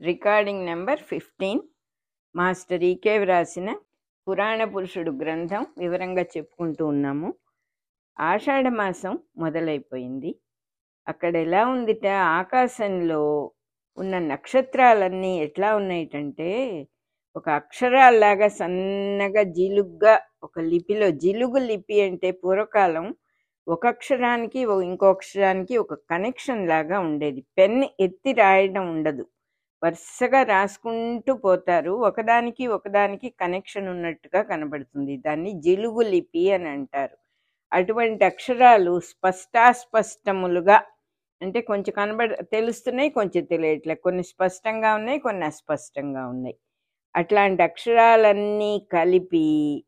recording number fifteen master E వ్రాసిన పురాణ పురుషుడు గ్రంథం వివరంగా చెప్పుకుంటూ ఉన్నాము ఆషాఢ మాసం మొదలైపోయింది అక్కడ ఎలా ఉందిట ఆకాశంలో ఉన్న నక్షత్రాలన్నీ ఎట్లా ఉన్నాయిటంటే ఒక అక్షరాల్లాగా సన్నగా జిలుగ్గా ఒక లిపిలో జిలుగు లిపి అంటే పూర్వకాలం ఒక అక్షరానికి ఓ- ఇంకో అక్షరానికి ఒక కనెక్షన్ లాగా ఉండేది పెన్ ఎత్తి రాయడం ఉండదు వరుసగా రాసుకుంటూ పోతారు ఒకదానికి ఒకదానికి కనెక్షన్ ఉన్నట్టుగా కనబడుతుంది దాన్ని జిలుగు లిపి అని అంటారు అటువంటి అక్షరాలు స్పష్టాస్పష్టములుగా అంటే కొంచెం కనబడ తెలుస్తున్నాయి కొంచెం తెలియట్లే కొన్ని స్పష్టంగా ఉన్నాయి కొన్ని అస్పష్టంగా ఉన్నాయి అట్లాంటి అక్షరాలన్నీ కలిపి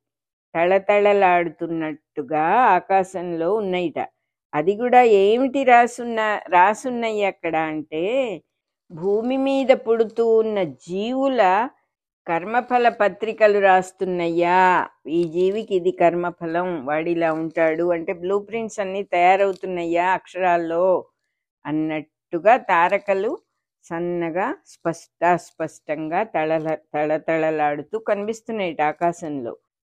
తళతళలాడుతున్నట్టుగా ఆకాశంలో ఉన్నాయిట అది కూడా ఏమిటి రాసున్న రాసున్నాయి అక్కడ అంటే భూమి మీద పుడుతూ ఉన్న జీవుల కర్మఫల పత్రికలు రాస్తున్నాయ్యా ఈ జీవికి ఇది కర్మఫలం వాడిలా ఉంటాడు అంటే బ్లూ ప్రింట్స్ అన్ని తయారవుతున్నాయ్యా అక్షరాల్లో అన్నట్టుగా తారకలు సన్నగా స్పష్టాస్పష్టంగా తళల తళతళలాడుతూ కనిపిస్తున్నాయి ఆకాశంలో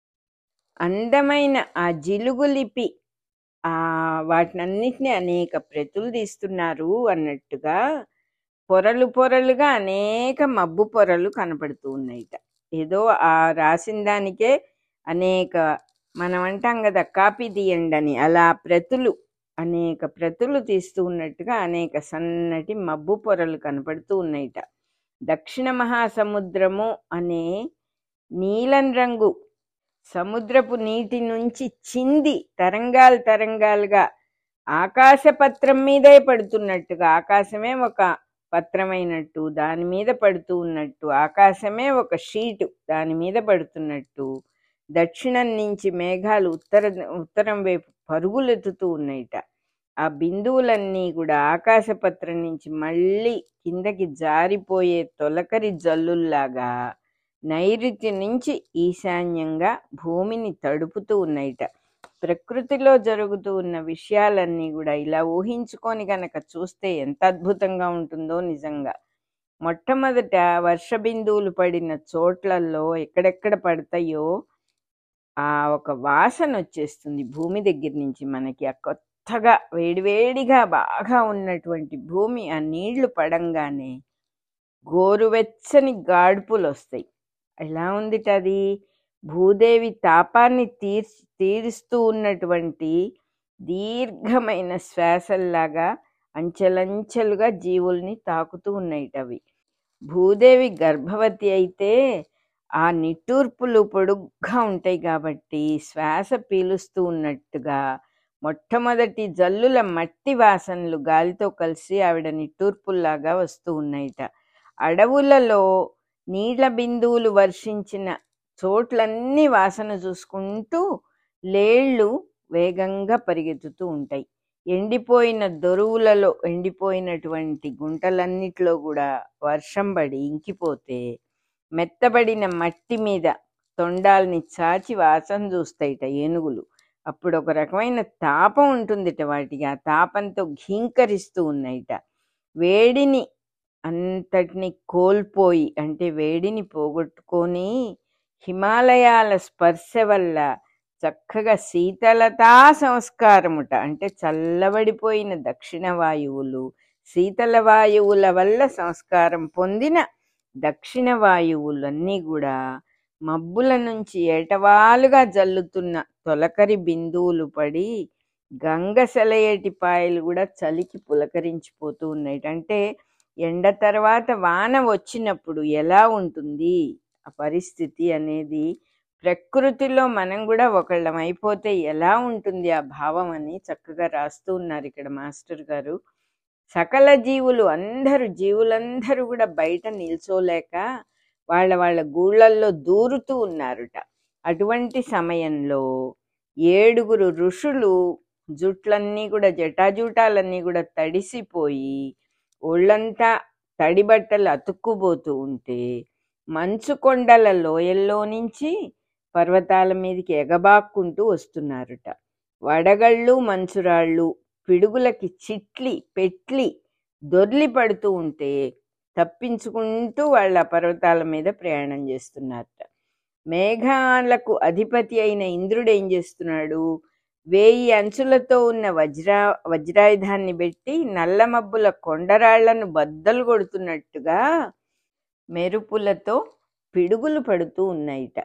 అందమైన ఆ జిలుగు లిపి ఆ వాటినన్నిటిని అనేక ప్రతులు తీస్తున్నారు అన్నట్టుగా పొరలు పొరలుగా అనేక మబ్బు పొరలు కనపడుతూ ఉన్నాయిట ఏదో ఆ రాసిన దానికే అనేక మనం అంటాం కదా కాపీ తీయండి అని అలా ప్రతులు అనేక ప్రతులు తీస్తూ ఉన్నట్టుగా అనేక సన్నటి మబ్బు పొరలు కనపడుతూ ఉన్నాయిట దక్షిణ మహాసముద్రము అనే నీలం రంగు సముద్రపు నీటి నుంచి చింది తరంగాలు తరంగాలుగా ఆకాశ పత్రం మీదే పడుతున్నట్టుగా ఆకాశమే ఒక పత్రమైనట్టు దాని మీద పడుతూ ఉన్నట్టు ఆకాశమే ఒక షీటు దాని మీద పడుతున్నట్టు దక్షిణం నుంచి మేఘాలు ఉత్తర ఉత్తరం వైపు పరుగులెత్తుతూ ఉన్నాయిట ఆ బిందువులన్నీ కూడా ఆకాశపత్రం నుంచి మళ్ళీ కిందకి జారిపోయే తొలకరి జల్లుల్లాగా నైరుతి నుంచి ఈశాన్యంగా భూమిని తడుపుతూ ఉన్నాయిట ప్రకృతిలో జరుగుతూ ఉన్న విషయాలన్నీ కూడా ఇలా ఊహించుకొని గనక చూస్తే ఎంత అద్భుతంగా ఉంటుందో నిజంగా మొట్టమొదట వర్ష బిందువులు పడిన చోట్లలో ఎక్కడెక్కడ పడతాయో ఆ ఒక వాసన వచ్చేస్తుంది భూమి దగ్గర నుంచి మనకి ఆ కొత్తగా వేడివేడిగా బాగా ఉన్నటువంటి భూమి ఆ నీళ్లు పడంగానే గోరువెచ్చని గాడుపులు వస్తాయి ఎలా ఉందిట అది భూదేవి తాపాన్ని తీర్చి తీరుస్తూ ఉన్నటువంటి దీర్ఘమైన శ్వాసల్లాగా అంచెలంచెలుగా జీవుల్ని తాకుతూ ఉన్నాయిట అవి భూదేవి గర్భవతి అయితే ఆ నిట్టూర్పులు పొడుగ్గా ఉంటాయి కాబట్టి శ్వాస పీలుస్తూ ఉన్నట్టుగా మొట్టమొదటి జల్లుల మట్టి వాసనలు గాలితో కలిసి ఆవిడ నిట్టూర్పుల్లాగా వస్తూ ఉన్నాయిట అడవులలో నీళ్ల బిందువులు వర్షించిన చోట్లన్నీ వాసన చూసుకుంటూ లేళ్ళు వేగంగా పరిగెత్తుతూ ఉంటాయి ఎండిపోయిన దొరువులలో ఎండిపోయినటువంటి గుంటలన్నిట్లో కూడా వర్షం పడి ఇంకిపోతే మెత్తబడిన మట్టి మీద తొండాల్ని చాచి వాసన చూస్తాయిట ఏనుగులు అప్పుడు ఒక రకమైన తాపం ఉంటుందిట వాటికి ఆ తాపంతో ఘీంకరిస్తూ ఉన్నాయిట వేడిని అంతటిని కోల్పోయి అంటే వేడిని పోగొట్టుకొని హిమాలయాల స్పర్శ వల్ల చక్కగా శీతలతా సంస్కారముట అంటే చల్లబడిపోయిన దక్షిణ వాయువులు శీతల వాయువుల వల్ల సంస్కారం పొందిన దక్షిణ వాయువులన్నీ కూడా మబ్బుల నుంచి ఏటవాలుగా జల్లుతున్న తొలకరి బిందువులు పడి గంగ సెలయేటి పాయలు కూడా చలికి పులకరించిపోతూ ఉన్నాయి అంటే ఎండ తర్వాత వాన వచ్చినప్పుడు ఎలా ఉంటుంది ఆ పరిస్థితి అనేది ప్రకృతిలో మనం కూడా ఒకళ్ళం అయిపోతే ఎలా ఉంటుంది ఆ భావం అని చక్కగా రాస్తూ ఉన్నారు ఇక్కడ మాస్టర్ గారు సకల జీవులు అందరూ జీవులందరూ కూడా బయట నిల్చోలేక వాళ్ళ వాళ్ళ గూళ్ళల్లో దూరుతూ ఉన్నారుట అటువంటి సమయంలో ఏడుగురు ఋషులు జుట్లన్నీ కూడా జటాజూటాలన్నీ కూడా తడిసిపోయి ఒళ్ళంతా తడి బట్టలు అతుక్కుపోతూ ఉంటే మంచు కొండల లోయల్లో నుంచి పర్వతాల మీదకి ఎగబాక్కుంటూ వస్తున్నారుట వడగళ్ళు మంచురాళ్ళు పిడుగులకి చిట్లి పెట్లి దొర్లి పడుతూ ఉంటే తప్పించుకుంటూ వాళ్ళ పర్వతాల మీద ప్రయాణం చేస్తున్నారట మేఘాలకు అధిపతి అయిన ఇంద్రుడు ఏం చేస్తున్నాడు వేయి అంచులతో ఉన్న వజ్రా వజ్రాయుధాన్ని పెట్టి నల్ల మబ్బుల కొండరాళ్లను బద్దలు కొడుతున్నట్టుగా మెరుపులతో పిడుగులు పడుతూ ఉన్నాయిట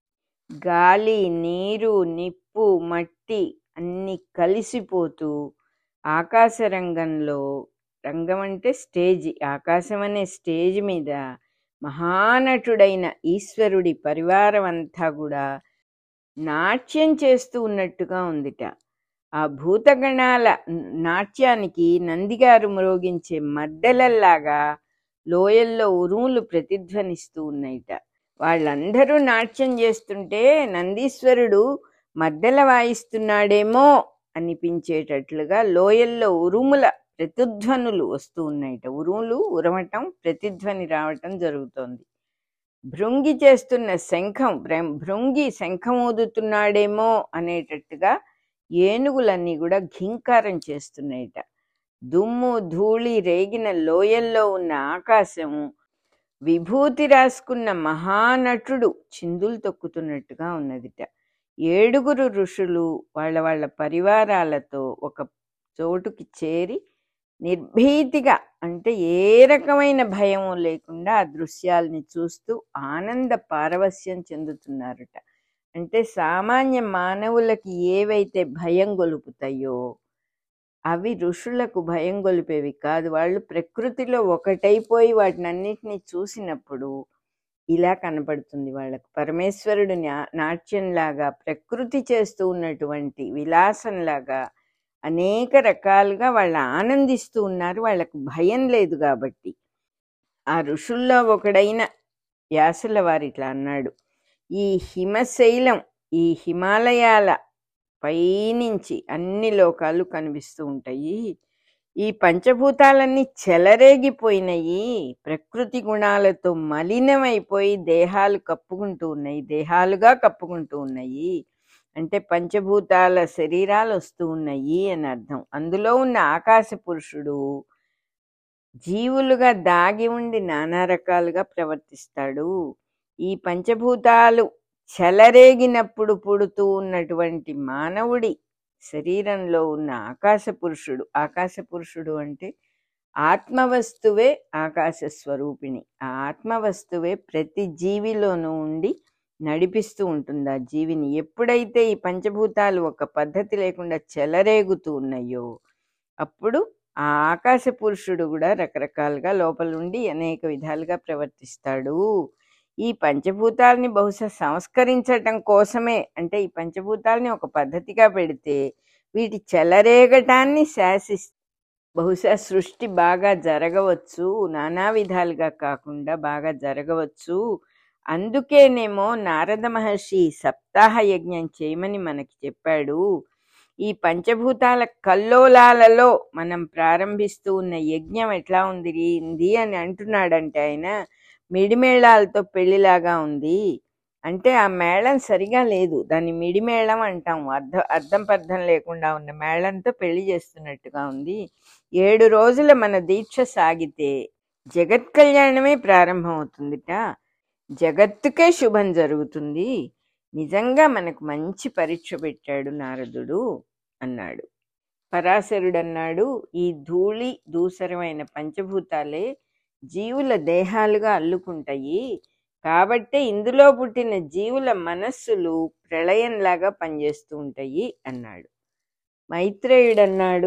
గాలి నీరు నిప్పు మట్టి అన్ని కలిసిపోతూ ఆకాశ రంగంలో రంగం అంటే స్టేజ్ ఆకాశం అనే స్టేజ్ మీద మహానటుడైన ఈశ్వరుడి పరివారం అంతా కూడా నాట్యం చేస్తూ ఉన్నట్టుగా ఉందిట ఆ భూతగణాల నాట్యానికి నందిగారు మ్రోగించే మద్దెలల్లాగా లోయల్లో ఉరుములు ప్రతిధ్వనిస్తూ ఉన్నాయిట వాళ్ళందరూ నాట్యం చేస్తుంటే నందీశ్వరుడు మద్దెల వాయిస్తున్నాడేమో అనిపించేటట్లుగా లోయల్లో ఉరుముల ప్రతిధ్వనులు వస్తూ ఉన్నాయిట ఉరుములు ఉరమటం ప్రతిధ్వని రావటం జరుగుతోంది భృంగి చేస్తున్న శంఖం బ్ర- భృంగి శంఖం ఊదుతున్నాడేమో అనేటట్టుగా ఏనుగులన్నీ కూడా ఘింకారం చేస్తున్నాయిట దుమ్ము ధూళి రేగిన లోయల్లో ఉన్న ఆకాశము విభూతి రాసుకున్న మహానటుడు చిందులు తొక్కుతున్నట్టుగా ఉన్నదిట ఏడుగురు ఋషులు వాళ్ళ వాళ్ళ పరివారాలతో ఒక చోటుకి చేరి నిర్భీతిగా అంటే ఏ రకమైన భయం లేకుండా ఆ దృశ్యాల్ని చూస్తూ ఆనంద పారవస్యం చెందుతున్నారట అంటే సామాన్య మానవులకి ఏవైతే భయం గొలుపుతాయో అవి ఋషులకు భయం గొలిపేవి కాదు వాళ్ళు ప్రకృతిలో ఒకటైపోయి వాటిని అన్నిటినీ చూసినప్పుడు ఇలా కనపడుతుంది వాళ్ళకు పరమేశ్వరుడు న్యా- నాట్యంలాగా ప్రకృతి చేస్తూ ఉన్నటువంటి విలాసంలాగా అనేక రకాలుగా వాళ్ళు ఆనందిస్తూ ఉన్నారు వాళ్ళకు భయం లేదు కాబట్టి ఆ ఋషుల్లో ఒకడైన వ్యాసుల వారు ఇట్లా అన్నాడు ఈ హిమశైలం ఈ హిమాలయాల పైనుంచి అన్ని లోకాలు కనిపిస్తూ ఉంటాయి ఈ పంచభూతాలన్నీ చెలరేగిపోయినాయి ప్రకృతి గుణాలతో మలినమైపోయి దేహాలు కప్పుకుంటూ ఉన్నాయి దేహాలుగా కప్పుకుంటూ ఉన్నాయి అంటే పంచభూతాల శరీరాలు వస్తూ ఉన్నాయి అని అర్థం అందులో ఉన్న ఆకాశ పురుషుడు జీవులుగా దాగి ఉండి నానా రకాలుగా ప్రవర్తిస్తాడు ఈ పంచభూతాలు చెలరేగినప్పుడు పుడుతూ ఉన్నటువంటి మానవుడి శరీరంలో ఉన్న ఆకాశ పురుషుడు ఆకాశ పురుషుడు అంటే ఆత్మవస్తువే ఆకాశ స్వరూపిణి ఆ ఆత్మవస్తువే ప్రతి జీవిలోనూ ఉండి నడిపిస్తూ ఉంటుంది ఆ జీవిని ఎప్పుడైతే ఈ పంచభూతాలు ఒక పద్ధతి లేకుండా చెలరేగుతూ ఉన్నాయో అప్పుడు ఆ ఆకాశ పురుషుడు కూడా రకరకాలుగా లోపల ఉండి అనేక విధాలుగా ప్రవర్తిస్తాడు ఈ పంచభూతాలని బహుశా సంస్కరించటం కోసమే అంటే ఈ పంచభూతాలని ఒక పద్ధతిగా పెడితే వీటి చెలరేగటాన్ని శాసిస్ బహుశా సృష్టి బాగా జరగవచ్చు నానా విధాలుగా కాకుండా బాగా జరగవచ్చు అందుకేనేమో నారద మహర్షి సప్తాహ యజ్ఞం చేయమని మనకి చెప్పాడు ఈ పంచభూతాల కల్లోలాలలో మనం ప్రారంభిస్తూ ఉన్న యజ్ఞం ఎట్లా ఉంది ఉంది అని అంటున్నాడంటే ఆయన మిడిమేళాలతో పెళ్లిలాగా ఉంది అంటే ఆ మేళం సరిగా లేదు దాన్ని మిడిమేళం అంటాం అర్థం అర్థం పర్థం లేకుండా ఉన్న మేళంతో పెళ్లి చేస్తున్నట్టుగా ఉంది ఏడు రోజుల మన దీక్ష సాగితే జగత్ కళ్యాణమే ప్రారంభం అవుతుందిట జగత్తుకే శుభం జరుగుతుంది నిజంగా మనకు మంచి పరీక్ష పెట్టాడు నారదుడు అన్నాడు పరాశరుడు అన్నాడు ఈ ధూళి దూసరమైన పంచభూతాలే జీవుల దేహాలుగా అల్లుకుంటాయి కాబట్టే ఇందులో పుట్టిన జీవుల మనస్సులు ప్రళయంలాగా పనిచేస్తూ ఉంటాయి అన్నాడు మైత్రేయుడు అన్నాడు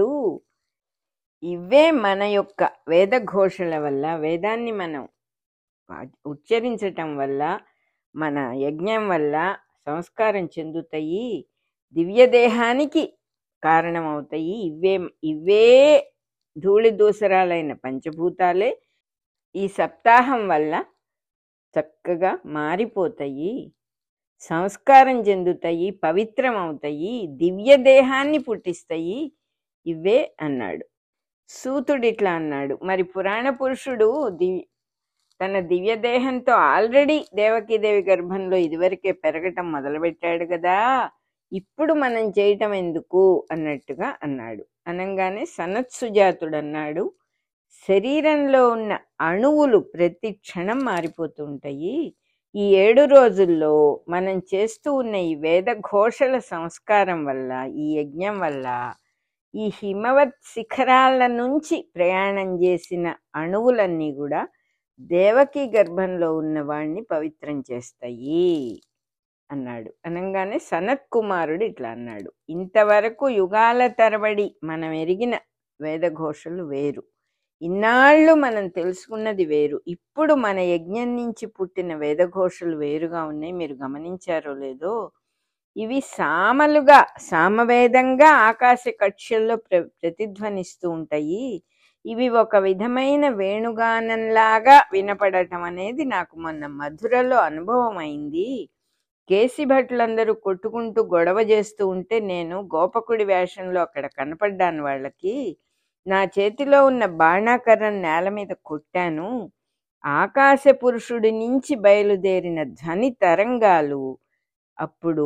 ఇవే మన యొక్క వేదఘోషల వల్ల వేదాన్ని మనం పా- ఉచ్చరించటం వల్ల మన యజ్ఞం వల్ల సంస్కారం చెందుతాయి దివ్య దేహానికి కారణమవుతాయి ఇవే ఇవే ధూళి దూసరాలైన పంచభూతాలే ఈ సప్తాహం వల్ల చక్కగా మారిపోతాయి సంస్కారం చెందుతాయి పవిత్రం అవుతాయి దివ్య దేహాన్ని పుట్టిస్తాయి ఇవే అన్నాడు సూతుడు ఇట్లా అన్నాడు మరి పురాణ పురుషుడు దివ్ తన దివ్య దేహంతో ఆల్రెడీ దేవకీదేవి గర్భంలో ఇదివరకే పెరగటం మొదలుపెట్టాడు కదా ఇప్పుడు మనం చేయటం ఎందుకు అన్నట్టుగా అన్నాడు అనగానే సనత్సుజాతుడు అన్నాడు శరీరంలో ఉన్న అణువులు ప్రతి క్షణం మారిపోతూ ఉంటాయి ఈ ఏడు రోజుల్లో మనం చేస్తూ ఉన్న ఈ వేద ఘోషల సంస్కారం వల్ల ఈ యజ్ఞం వల్ల ఈ హిమవత్ శిఖరాల నుంచి ప్రయాణం చేసిన అణువులన్నీ కూడా దేవకి గర్భంలో ఉన్న వాణ్ణి పవిత్రం చేస్తాయి అన్నాడు అనగానే సనత్ కుమారుడు ఇట్లా అన్నాడు ఇంతవరకు యుగాల తరబడి మనం ఎరిగిన వేదఘోషలు వేరు ఇన్నాళ్ళు మనం తెలుసుకున్నది వేరు ఇప్పుడు మన యజ్ఞం నుంచి పుట్టిన వేదఘోషలు వేరుగా ఉన్నాయి మీరు గమనించారో లేదో ఇవి సామలుగా సామవేదంగా ఆకాశ కక్ష్యల్లో ప్ర ప్రతిధ్వనిస్తూ ఉంటాయి ఇవి ఒక విధమైన వేణుగానంలాగా వినపడటం అనేది నాకు మొన్న మధురలో అనుభవం అయింది కేసి భటులందరూ కొట్టుకుంటూ గొడవ చేస్తూ ఉంటే నేను గోపకుడి వేషంలో అక్కడ కనపడ్డాను వాళ్ళకి నా చేతిలో ఉన్న బాణాకర్రను నేల మీద కొట్టాను ఆకాశ పురుషుడి నుంచి బయలుదేరిన ధ్వని తరంగాలు అప్పుడు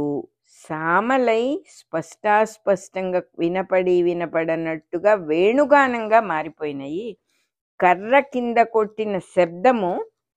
సామలై స్పష్టాస్పష్టంగా వినపడి వినపడనట్టుగా వేణుగానంగా మారిపోయినాయి కర్ర కింద కొట్టిన శబ్దము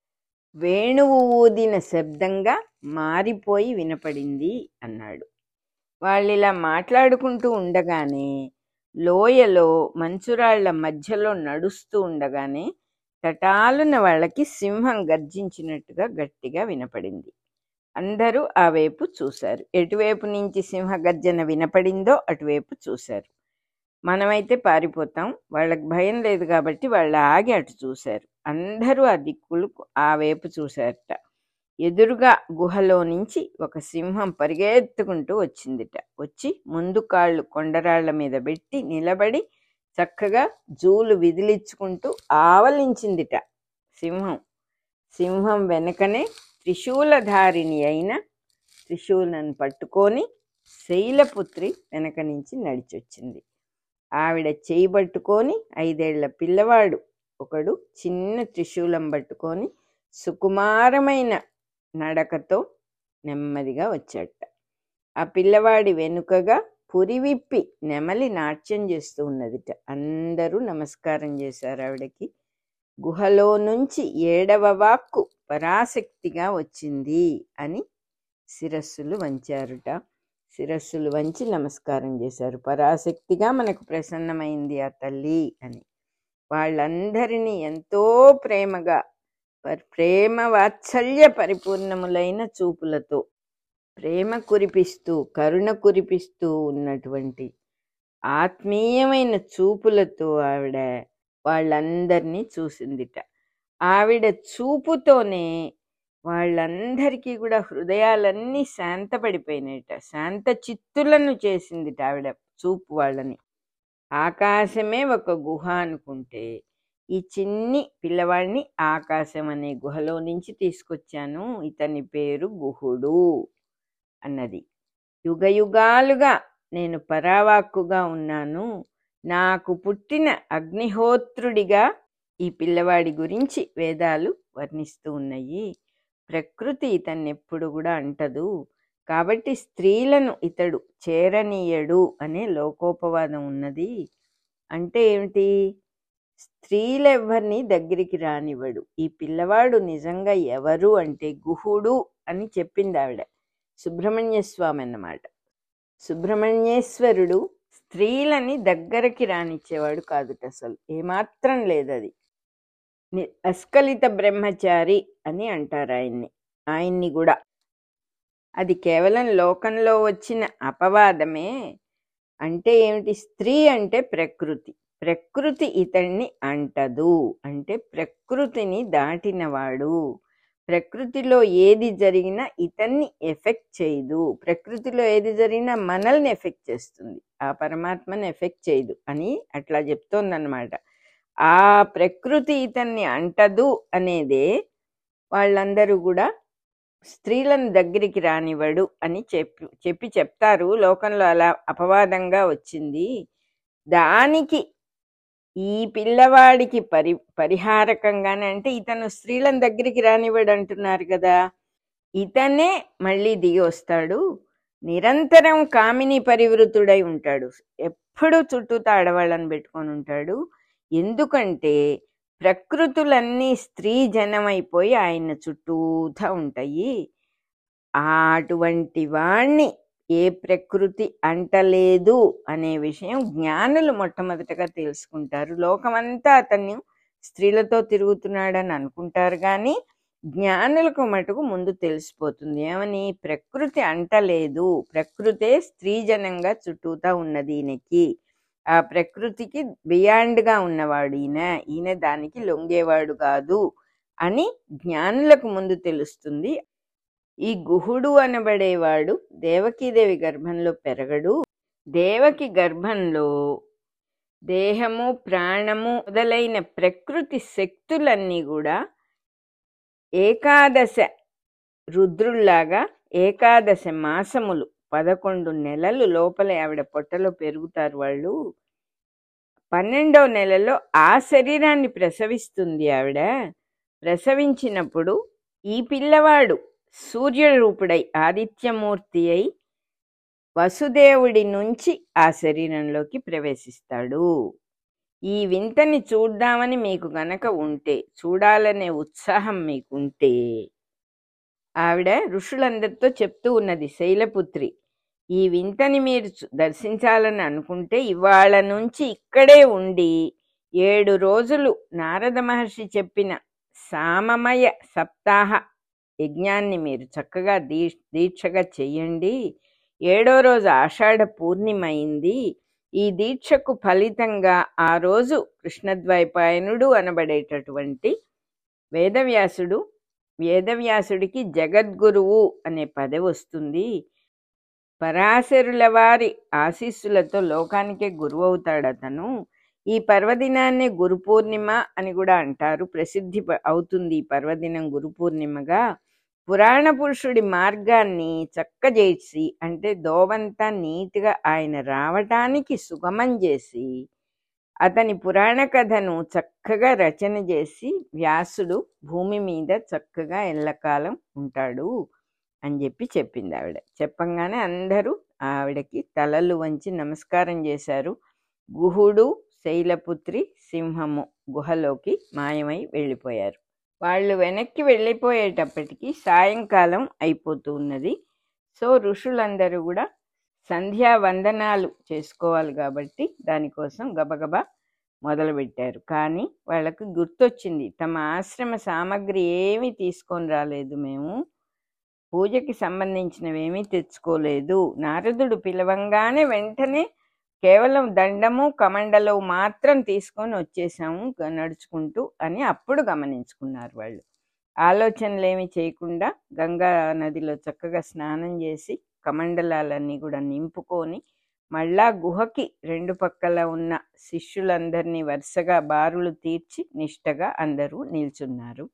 వేణువు ఊదిన శబ్దంగా మారిపోయి వినపడింది అన్నాడు వాళ్ళు ఇలా మాట్లాడుకుంటూ ఉండగానే లోయలో మంచురాళ్ల మధ్యలో నడుస్తూ ఉండగానే తటాలున వాళ్ళకి సింహం గర్జించినట్టుగా గట్టిగా వినపడింది అందరూ ఆ వైపు చూశారు ఎటువైపు నుంచి సింహ గర్జన వినపడిందో అటువైపు చూశారు మనమైతే పారిపోతాం వాళ్ళకి భయం లేదు కాబట్టి వాళ్ళు ఆగి అటు చూశారు అందరూ ఆ దిక్కులు ఆ వైపు చూశారట ఎదురుగా గుహలో నుంచి ఒక సింహం పరిగెత్తుకుంటూ వచ్చిందిట వచ్చి ముందు కాళ్ళు కొండరాళ్ల మీద పెట్టి నిలబడి చక్కగా జూలు విదిలించుకుంటూ ఆవలించిందిట సింహం సింహం వెనకనే త్రిశూలధారిణి అయిన త్రిశూలను పట్టుకొని శైలపుత్రి వెనక నుంచి నడిచొచ్చింది ఆవిడ చేయి పట్టుకొని ఐదేళ్ల పిల్లవాడు ఒకడు చిన్న త్రిశూలం పట్టుకొని సుకుమారమైన నడకతో నెమ్మదిగా వచ్చాట ఆ పిల్లవాడి వెనుకగా పురివిప్పి నెమలి నాట్యం చేస్తూ ఉన్నదిట అందరూ నమస్కారం చేశారు ఆవిడకి గుహలో నుంచి ఏడవ వాక్కు పరాశక్తిగా వచ్చింది అని శిరస్సులు వంచారుట శిరస్సులు వంచి నమస్కారం చేశారు పరాశక్తిగా మనకు ప్రసన్నమైంది ఆ తల్లి అని వాళ్ళందరినీ ఎంతో ప్రేమగా పర్- ప్రేమ వాత్సల్య పరిపూర్ణములైన చూపులతో ప్రేమ కురిపిస్తూ కరుణ కురిపిస్తూ ఉన్నటువంటి ఆత్మీయమైన చూపులతో ఆవిడ వాళ్ళందరినీ చూసిందిట ఆవిడ చూపుతోనే వాళ్ళందరికీ కూడా హృదయాలన్నీ శాంతపడిపోయినాయట శాంత చిత్తులను చేసిందిట ఆవిడ చూపు వాళ్ళని ఆకాశమే ఒక గుహ అనుకుంటే ఈ చిన్ని పిల్లవాడిని ఆకాశం అనే గుహలో నుంచి తీసుకొచ్చాను ఇతని పేరు గుహుడు అన్నది యుగ యుగాలుగా నేను పరావాక్కుగా ఉన్నాను నాకు పుట్టిన అగ్నిహోత్రుడిగా ఈ పిల్లవాడి గురించి వేదాలు వర్ణిస్తూ ఉన్నాయి ప్రకృతి ఇతన్ని ఎప్పుడు కూడా అంటదు కాబట్టి స్త్రీలను ఇతడు చేరనీయడు అనే లోకోపవాదం ఉన్నది అంటే ఏమిటి స్త్రీలెవ్వరిని దగ్గరికి రానివ్వడు ఈ పిల్లవాడు నిజంగా ఎవరు అంటే గుహుడు అని చెప్పింది ఆవిడ సుబ్రహ్మణ్య స్వామి అన్నమాట సుబ్రహ్మణ్యేశ్వరుడు స్త్రీలని దగ్గరకి రానిచ్చేవాడు కాదుట అసలు ఏమాత్రం లేదది ని- అస్కలిత బ్రహ్మచారి అని అంటారు ఆయన్ని ఆయన్ని కూడా అది కేవలం లోకంలో వచ్చిన అపవాదమే అంటే ఏమిటి స్త్రీ అంటే ప్రకృతి ప్రకృతి ఇతన్ని అంటదు అంటే ప్రకృతిని దాటినవాడు ప్రకృతిలో ఏది జరిగినా ఇతన్ని ఎఫెక్ట్ చేయదు ప్రకృతిలో ఏది జరిగినా మనల్ని ఎఫెక్ట్ చేస్తుంది ఆ పరమాత్మని ఎఫెక్ట్ చేయదు అని అట్లా చెప్తోందన్నమాట ఆ ప్రకృతి ఇతన్ని అంటదు అనేదే వాళ్ళందరూ కూడా స్త్రీలను దగ్గరికి రానివ్వడు అని చెప్పి చెప్పి చెప్తారు లోకంలో అలా అపవాదంగా వచ్చింది దానికి ఈ పిల్లవాడికి పరి పరిహారకంగానే అంటే ఇతను స్త్రీలను దగ్గరికి రానివ్వడు అంటున్నారు కదా ఇతనే మళ్ళీ దిగి వస్తాడు నిరంతరం కామిని పరివృతుడై ఉంటాడు ఎప్పుడు చుట్టూతా ఆడవాళ్ళని పెట్టుకొని ఉంటాడు ఎందుకంటే ప్రకృతులన్నీ స్త్రీ జనమైపోయి ఆయన చుట్టూతా ఉంటాయి ఆ అటువంటి వాణ్ణి ఏ ప్రకృతి అంటలేదు అనే విషయం జ్ఞానులు మొట్టమొదటగా తెలుసుకుంటారు లోకమంతా అతన్ని స్త్రీలతో తిరుగుతున్నాడని అనుకుంటారు కానీ జ్ఞానులకు మటుకు ముందు తెలిసిపోతుంది ఏమని ప్రకృతి అంటలేదు ప్రకృతే స్త్రీజనంగా చుట్టూతా ఉన్నది ఈయనకి ఆ ప్రకృతికి బియాండ్ గా ఉన్నవాడు ఈయన ఈయన దానికి లొంగేవాడు కాదు అని జ్ఞానులకు ముందు తెలుస్తుంది ఈ గుహుడు అనబడేవాడు దేవకీదేవి గర్భంలో పెరగడు దేవకి గర్భంలో దేహము ప్రాణము మొదలైన ప్రకృతి శక్తులన్నీ కూడా ఏకాదశ రుద్రుల్లాగా ఏకాదశ మాసములు పదకొండు నెలలు లోపల ఆవిడ పొట్టలో పెరుగుతారు వాళ్ళు పన్నెండో నెలలో ఆ శరీరాన్ని ప్రసవిస్తుంది ఆవిడ ప్రసవించినప్పుడు ఈ పిల్లవాడు సూర్య రూపుడై ఆదిత్యమూర్తి అయి వసుదేవుడి నుంచి ఆ శరీరంలోకి ప్రవేశిస్తాడు ఈ వింతని చూద్దామని మీకు గనక ఉంటే చూడాలనే ఉత్సాహం మీకుంటే ఆవిడ ఋషులందరితో చెప్తూ ఉన్నది శైలపుత్రి ఈ వింతని మీరు చు- దర్శించాలని అనుకుంటే ఇవాళ నుంచి ఇక్కడే ఉండి ఏడు రోజులు నారద మహర్షి చెప్పిన సామమయ సప్తాహ యజ్ఞాన్ని మీరు చక్కగా దీ దీక్షగా చెయ్యండి ఏడో రోజు ఆషాఢ పూర్ణిమ అయింది ఈ దీక్షకు ఫలితంగా ఆ రోజు కృష్ణద్వైపాయనుడు అనబడేటటువంటి వేదవ్యాసుడు వేదవ్యాసుడికి జగద్గురువు అనే పదవి వస్తుంది పరాశరుల వారి ఆశీస్సులతో లోకానికే గురువు అవుతాడు అతను ఈ పర్వదినాన్ని గురు పూర్ణిమ అని కూడా అంటారు ప్రసిద్ధి ప- అవుతుంది ఈ పర్వదినం గురు పూర్ణిమగా పురాణ పురుషుడి మార్గాన్ని చక్కజేసి అంటే దోవంతా నీట్గా ఆయన రావటానికి సుగమం చేసి అతని పురాణ కథను చక్కగా రచన చేసి వ్యాసుడు భూమి మీద చక్కగా ఎల్లకాలం ఉంటాడు అని చెప్పి చెప్పింది ఆవిడ చెప్పంగానే అందరూ ఆవిడకి తలలు వంచి నమస్కారం చేశారు గుహుడు శైలపుత్రి సింహము గుహలోకి మాయమై వెళ్ళిపోయారు వాళ్ళు వెనక్కి వెళ్ళిపోయేటప్పటికి సాయంకాలం అయిపోతూ ఉన్నది సో ఋషులందరూ కూడా సంధ్యా వందనాలు చేసుకోవాలి కాబట్టి దానికోసం గబగబా మొదలుపెట్టారు కానీ వాళ్ళకు గుర్తొచ్చింది తమ ఆశ్రమ సామగ్రి ఏమీ తీసుకొని రాలేదు మేము పూజకి సంబంధించినవేమీ తెచ్చుకోలేదు నారదుడు పిలవంగానే వెంటనే కేవలం దండము కమండలు మాత్రం తీసుకొని వచ్చేసాము గ- నడుచుకుంటూ అని అప్పుడు గమనించుకున్నారు వాళ్ళు ఆలోచనలు ఏమి చేయకుండా గంగా నదిలో చక్కగా స్నానం చేసి కమండలాలన్నీ కూడా నింపుకొని మళ్ళా గుహకి రెండు పక్కల ఉన్న శిష్యులందరినీ వరుసగా బారులు తీర్చి నిష్టగా అందరూ నిల్చున్నారు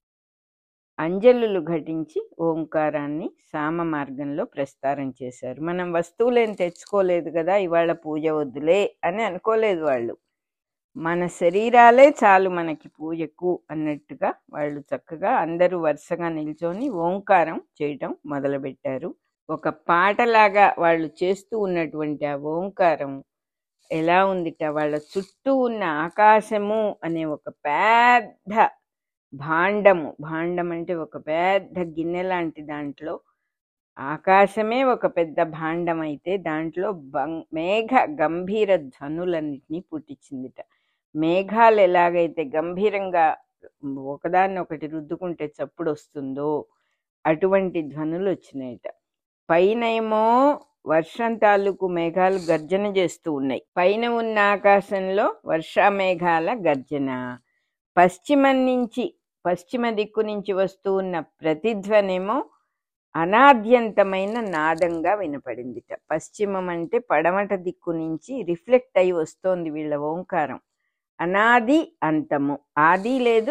అంజలులు ఘటించి ఓంకారాన్ని సామ మార్గంలో ప్రస్తారం చేశారు మనం వస్తువులేం తెచ్చుకోలేదు కదా ఇవాళ పూజ వద్దులే అని అనుకోలేదు వాళ్ళు మన శరీరాలే చాలు మనకి పూజకు అన్నట్టుగా వాళ్ళు చక్కగా అందరూ వరుసగా నిల్చొని ఓంకారం చేయటం మొదలుపెట్టారు ఒక పాటలాగా వాళ్ళు చేస్తూ ఉన్నటువంటి ఆ ఓంకారం ఎలా ఉందిట వాళ్ళ చుట్టూ ఉన్న ఆకాశము అనే ఒక పెద్ద భాండము భాండం అంటే ఒక పెద్ద గిన్నె లాంటి దాంట్లో ఆకాశమే ఒక పెద్ద భాండం అయితే దాంట్లో బంగ్ మేఘ గంభీర ధ్వనులన్నిటినీ పుట్టించిందిట మేఘాలు ఎలాగైతే గంభీరంగా ఒకదాన్ని ఒకటి రుద్దుకుంటే చప్పుడు వస్తుందో అటువంటి ధ్వనులు వచ్చినాయిట పైనేమో వర్షం తాలూకు మేఘాలు గర్జన చేస్తూ ఉన్నాయి పైన ఉన్న ఆకాశంలో వర్షా మేఘాల గర్జన పశ్చిమం నుంచి పశ్చిమ దిక్కు నుంచి వస్తూ ఉన్న ప్రతిధ్వనేమో అనాద్యంతమైన నాదంగా వినపడిందిట పశ్చిమం అంటే పడమట దిక్కు నుంచి రిఫ్లెక్ట్ అయి వస్తోంది వీళ్ళ ఓంకారం అనాది అంతము ఆది లేదు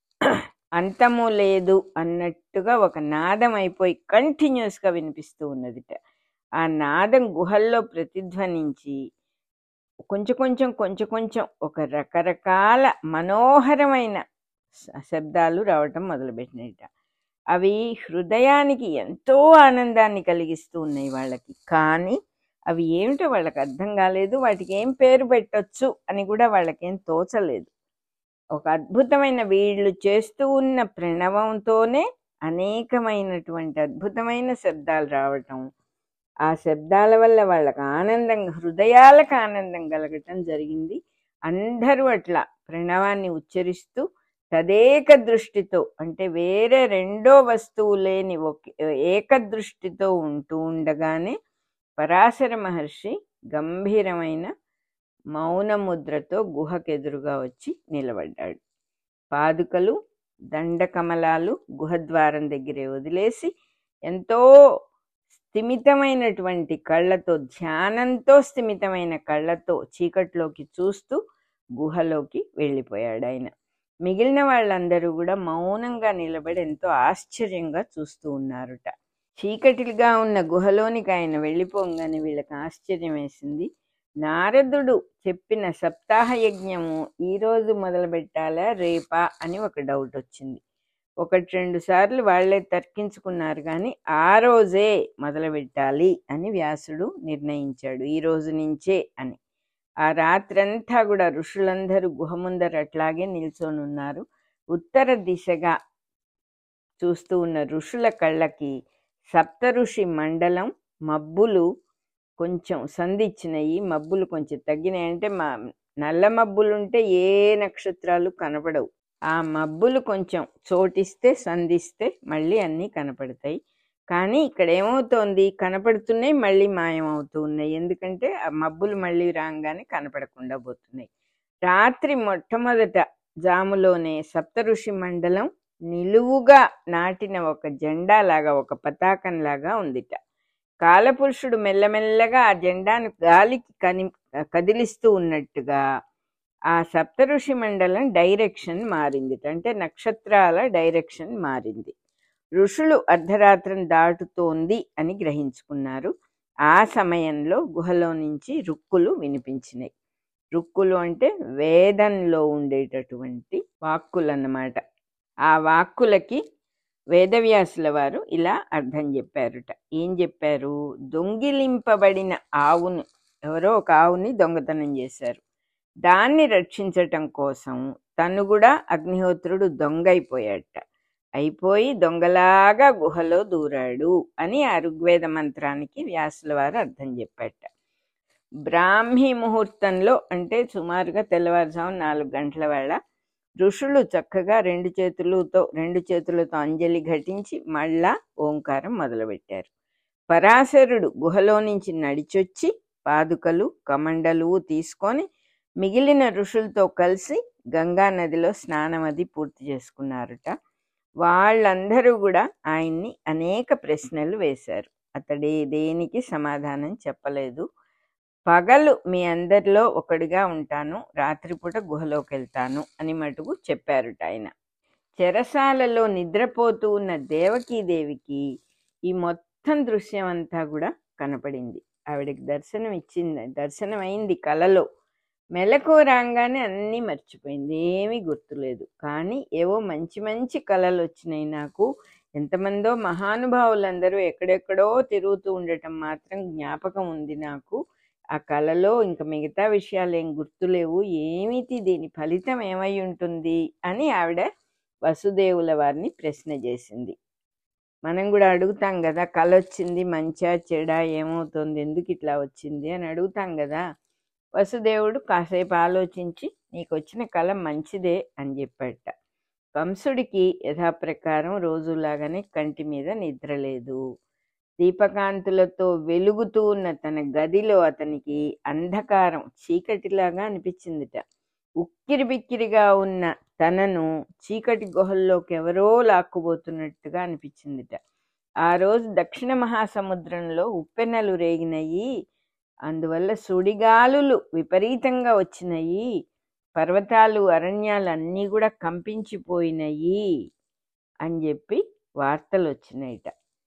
అంతము లేదు అన్నట్టుగా ఒక నాదం అయిపోయి కంటిన్యూస్గా వినిపిస్తూ ఉన్నదిట ఆ నాదం గుహల్లో ప్రతిధ్వనించి కొంచెం కొంచెం కొంచెం కొంచెం ఒక రకరకాల మనోహరమైన శ- శబ్దాలు రావటం మొదలుపెట్టినాయిట అవి హృదయానికి ఎంతో ఆనందాన్ని కలిగిస్తూ ఉన్నాయి వాళ్ళకి కానీ అవి ఏమిటో వాళ్ళకి అర్థం కాలేదు వాటికి ఏం పేరు పెట్టొచ్చు అని కూడా వాళ్ళకేం తోచలేదు ఒక అద్భుతమైన వీళ్ళు చేస్తూ ఉన్న ప్రణవంతోనే అనేకమైనటువంటి అద్భుతమైన శబ్దాలు రావటం ఆ శబ్దాల వల్ల వాళ్ళకి ఆనందం హృదయాలకు ఆనందం కలగటం జరిగింది అందరూ అట్లా ప్రణవాన్ని ఉచ్చరిస్తూ తదేక దృష్టితో అంటే వేరే రెండో వస్తువు లేని ఒక ఏక దృష్టితో ఉంటూ ఉండగానే పరాశర మహర్షి గంభీరమైన మౌన ముద్రతో గుహకెదురుగా వచ్చి నిలబడ్డాడు పాదుకలు దండకమలాలు గుహద్వారం దగ్గరే వదిలేసి ఎంతో స్థిమితమైనటువంటి కళ్ళతో ధ్యానంతో స్థిమితమైన కళ్ళతో చీకట్లోకి చూస్తూ గుహలోకి వెళ్ళిపోయాడు ఆయన మిగిలిన వాళ్ళందరూ కూడా మౌనంగా నిలబడి ఎంతో ఆశ్చర్యంగా చూస్తూ ఉన్నారుట చీకటిగా ఉన్న గుహలోనికి ఆయన వెళ్ళిపోగానే వీళ్ళకి ఆశ్చర్యం వేసింది నారదుడు చెప్పిన సప్తాహ యజ్ఞము ఈ రోజు మొదలు పెట్టాలా రేపా అని ఒక డౌట్ వచ్చింది ఒకటి రెండు సార్లు వాళ్ళే తర్కించుకున్నారు కానీ ఆ రోజే మొదలు పెట్టాలి అని వ్యాసుడు నిర్ణయించాడు ఈ రోజు నుంచే అని ఆ రాత్రంతా కూడా ఋషులందరూ గుహ ముందర అట్లాగే నిల్చొని ఉన్నారు ఉత్తర దిశగా చూస్తూ ఉన్న ఋషుల కళ్ళకి సప్త ఋషి మండలం మబ్బులు కొంచెం సంధిచ్చినాయి మబ్బులు కొంచెం తగ్గినాయి అంటే మా నల్ల మబ్బులు ఉంటే ఏ నక్షత్రాలు కనపడవు ఆ మబ్బులు కొంచెం చోటిస్తే సంధిస్తే మళ్ళీ అన్నీ కనపడతాయి కానీ ఇక్కడ ఏమవుతోంది కనపడుతున్నాయి మళ్ళీ మాయమవుతూ ఉన్నాయి ఎందుకంటే ఆ మబ్బులు మళ్ళీ రాగానే కనపడకుండా పోతున్నాయి రాత్రి మొట్టమొదట జాములోనే సప్తఋషి మండలం నిలువుగా నాటిన ఒక జెండా లాగా ఒక పతాకం లాగా ఉందిట కాలపురుషుడు మెల్లమెల్లగా ఆ జెండాను గాలికి కని కదిలిస్తూ ఉన్నట్టుగా ఆ సప్తఋషి మండలం డైరెక్షన్ మారింది అంటే నక్షత్రాల డైరెక్షన్ మారింది ఋషులు అర్ధరాత్రం దాటుతోంది అని గ్రహించుకున్నారు ఆ సమయంలో గుహలో నుంచి రుక్కులు వినిపించినాయి రుక్కులు అంటే వేదంలో ఉండేటటువంటి వాక్కులు అన్నమాట ఆ వాక్కులకి వేదవ్యాసుల వారు ఇలా అర్థం చెప్పారుట ఏం చెప్పారు దొంగిలింపబడిన ఆవును ఎవరో ఒక ఆవుని దొంగతనం చేశారు దాన్ని రక్షించటం కోసం తను కూడా అగ్నిహోత్రుడు దొంగ అయిపోయాట అయిపోయి దొంగలాగా గుహలో దూరాడు అని ఆ ఋగ్వేద మంత్రానికి వ్యాసుల వారు అర్థం చెప్పాట బ్రాహ్మీ ముహూర్తంలో అంటే సుమారుగా తెల్లవారుజాము నాలుగు గంటల వేళ ఋషులు చక్కగా రెండు చేతులతో రెండు చేతులతో అంజలి ఘటించి మళ్ళా ఓంకారం మొదలుపెట్టారు పరాశరుడు గుహలో నుంచి నడిచొచ్చి పాదుకలు కమండలు తీసుకొని మిగిలిన ఋషులతో కలిసి గంగా నదిలో స్నానం అది పూర్తి చేసుకున్నారట వాళ్ళందరూ కూడా ఆయన్ని అనేక ప్రశ్నలు వేశారు అతడే దేనికి సమాధానం చెప్పలేదు పగలు మీ అందరిలో ఒకడిగా ఉంటాను రాత్రిపూట గుహలోకి వెళ్తాను అని మటుకు చెప్పారుట ఆయన చెరసాలలో నిద్రపోతూ ఉన్న దేవకీదేవికి ఈ మొత్తం దృశ్యం అంతా కూడా కనపడింది ఆవిడకి దర్శనం ఇచ్చింది దర్శనం అయింది కలలో మెలకు రాగానే అన్నీ మర్చిపోయింది ఏమీ గుర్తులేదు కానీ ఏవో మంచి మంచి కళలు వచ్చినాయి నాకు ఎంతమందో మహానుభావులందరూ ఎక్కడెక్కడో తిరుగుతూ ఉండటం మాత్రం జ్ఞాపకం ఉంది నాకు ఆ కళలో ఇంకా మిగతా విషయాలు ఏం గుర్తులేవు ఏమిటి దీని ఫలితం ఏమై ఉంటుంది అని ఆవిడ వసుదేవుల వారిని ప్రశ్న చేసింది మనం కూడా అడుగుతాం కదా కళ వచ్చింది మంచా చెడా ఏమవుతుంది ఎందుకు ఇట్లా వచ్చింది అని అడుగుతాం కదా వసుదేవుడు కాసేపు ఆలోచించి నీకు వచ్చిన కళ మంచిదే అని చెప్పాట కంసుడికి యథాప్రకారం రోజులాగానే కంటి మీద నిద్ర లేదు దీపకాంతులతో వెలుగుతూ ఉన్న తన గదిలో అతనికి అంధకారం చీకటిలాగా అనిపించిందిట ఉక్కిరి బిక్కిరిగా ఉన్న తనను చీకటి గుహల్లోకి ఎవరో లాక్కుపోతున్నట్టుగా అనిపించిందిట ఆ రోజు దక్షిణ మహాసముద్రంలో ఉప్పెనలు రేగినాయి అందువల్ల సుడిగాలులు విపరీతంగా వచ్చినాయి పర్వతాలు అరణ్యాలు అన్నీ కూడా కంపించిపోయినాయి అని చెప్పి వార్తలు వచ్చినాయిట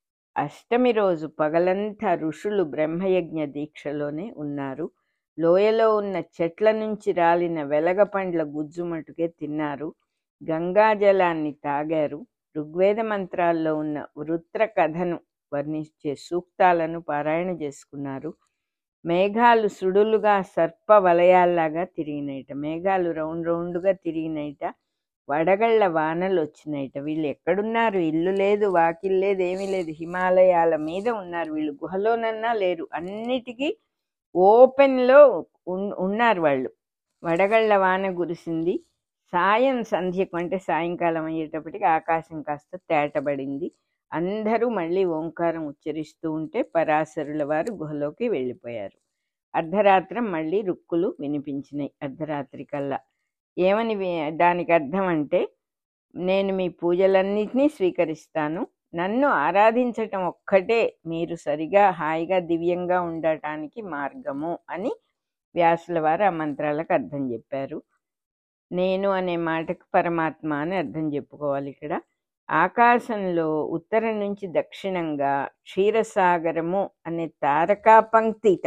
అష్టమి రోజు పగలంతా ఋషులు బ్రహ్మయజ్ఞ దీక్షలోనే ఉన్నారు లోయలో ఉన్న చెట్ల నుంచి రాలిన వెలగ పండ్ల గుజ్జు మటుకే తిన్నారు గంగాజలాన్ని తాగారు ఋగ్వేద మంత్రాల్లో ఉన్న వృత్ర కథను వర్ణించే సూక్తాలను పారాయణ చేసుకున్నారు మేఘాలు సుడులుగా సర్ప వలయాల్లాగా తిరిగినాయిట మేఘాలు రౌండ్ రౌండ్గా తిరిగినాయిట వడగళ్ళ వానలు వచ్చినాయిట వీళ్ళు ఎక్కడున్నారు ఇల్లు లేదు వాకిల్ లేదు ఏమీ లేదు హిమాలయాల మీద ఉన్నారు వీళ్ళు గుహలోనన్నా లేరు అన్నిటికీ ఓపెన్లో ఉన్- ఉన్నారు వాళ్ళు వడగళ్ళ వాన కురిసింది సాయం సంధ్యకు అంటే సాయంకాలం అయ్యేటప్పటికి ఆకాశం కాస్త తేటబడింది అందరూ మళ్ళీ ఓంకారం ఉచ్చరిస్తూ ఉంటే పరాశరుల వారు గుహలోకి వెళ్ళిపోయారు అర్ధరాత్రం మళ్ళీ రుక్కులు వినిపించినాయి అర్ధరాత్రి కల్లా ఏమని వి- దానికి అర్థం అంటే నేను మీ పూజలన్నిటినీ స్వీకరిస్తాను నన్ను ఆరాధించటం ఒక్కటే మీరు సరిగా హాయిగా దివ్యంగా ఉండటానికి మార్గము అని వ్యాసుల వారు ఆ మంత్రాలకు అర్థం చెప్పారు నేను అనే మాటకు పరమాత్మ అని అర్థం చెప్పుకోవాలి ఇక్కడ ఆకాశంలో ఉత్తరం నుంచి దక్షిణంగా క్షీరసాగరము అనే తారకా పంక్తిట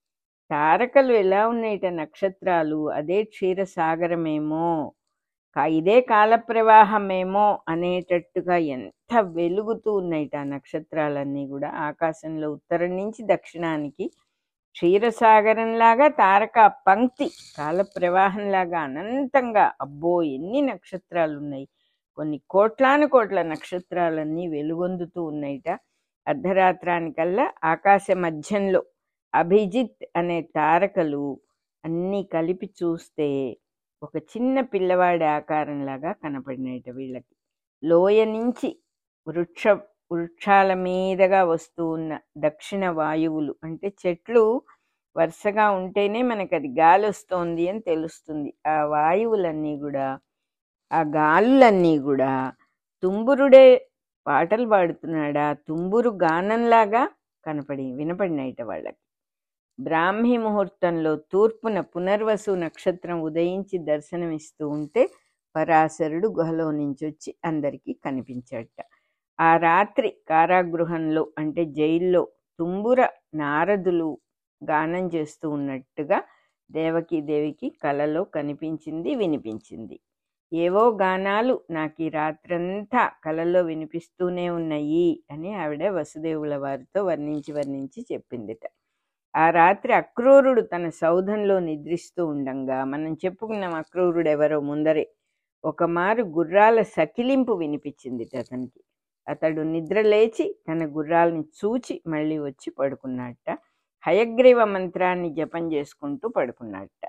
తారకలు ఎలా ఉన్నాయిట నక్షత్రాలు అదే క్షీరసాగరమేమో కా- ఇదే కాలప్రవాహమేమో అనేటట్టుగా ఎంత వెలుగుతూ ఉన్నాయిట ఆ నక్షత్రాలన్నీ కూడా ఆకాశంలో ఉత్తరం నుంచి దక్షిణానికి క్షీరసాగరంలాగా తారక పంక్తి కాల ప్రవాహంలాగా అనంతంగా అబ్బో ఎన్ని నక్షత్రాలు ఉన్నాయి కొన్ని కోట్లాను కోట్ల నక్షత్రాలన్నీ వెలుగొందుతూ ఉన్నాయిట అర్ధరాత్రానికల్లా ఆకాశ మధ్యంలో అభిజిత్ అనే తారకలు అన్నీ కలిపి చూస్తే ఒక చిన్న పిల్లవాడి ఆకారంలాగా కనపడినాయిట వీళ్ళకి లోయ నుంచి వృక్ష వృక్షాల మీదగా వస్తూ ఉన్న దక్షిణ వాయువులు అంటే చెట్లు వరుసగా ఉంటేనే మనకి అది గాలి వస్తోంది అని తెలుస్తుంది ఆ వాయువులన్నీ కూడా ఆ గాలులన్నీ కూడా తుంబురుడే పాటలు పాడుతున్నాడా తుంబురు గానంలాగా కనపడి వినపడినాయిట వాళ్ళకి బ్రాహ్మీ ముహూర్తంలో తూర్పున పునర్వసు నక్షత్రం ఉదయించి దర్శనమిస్తూ ఉంటే పరాశరుడు గుహలో నుంచి వచ్చి అందరికీ కనిపించాడట ఆ రాత్రి కారాగృహంలో అంటే జైల్లో తుంబుర నారదులు గానం చేస్తూ ఉన్నట్టుగా దేవకీదేవికి కలలో కనిపించింది వినిపించింది ఏవో గానాలు నాకు ఈ రాత్రంతా కలలో వినిపిస్తూనే ఉన్నాయి అని ఆవిడ వసుదేవుల వారితో వర్ణించి వర్ణించి చెప్పిందిట ఆ రాత్రి అక్రూరుడు తన సౌధంలో నిద్రిస్తూ ఉండంగా మనం చెప్పుకున్నాం అక్రూరుడు ఎవరో ముందరే ఒక మారు గుర్రాల సకిలింపు వినిపించింది అతనికి అతడు నిద్ర లేచి తన గుర్రాలని చూచి మళ్ళీ వచ్చి పడుకున్నట్ట హయగ్రీవ మంత్రాన్ని జపం చేసుకుంటూ పడుకున్నట్ట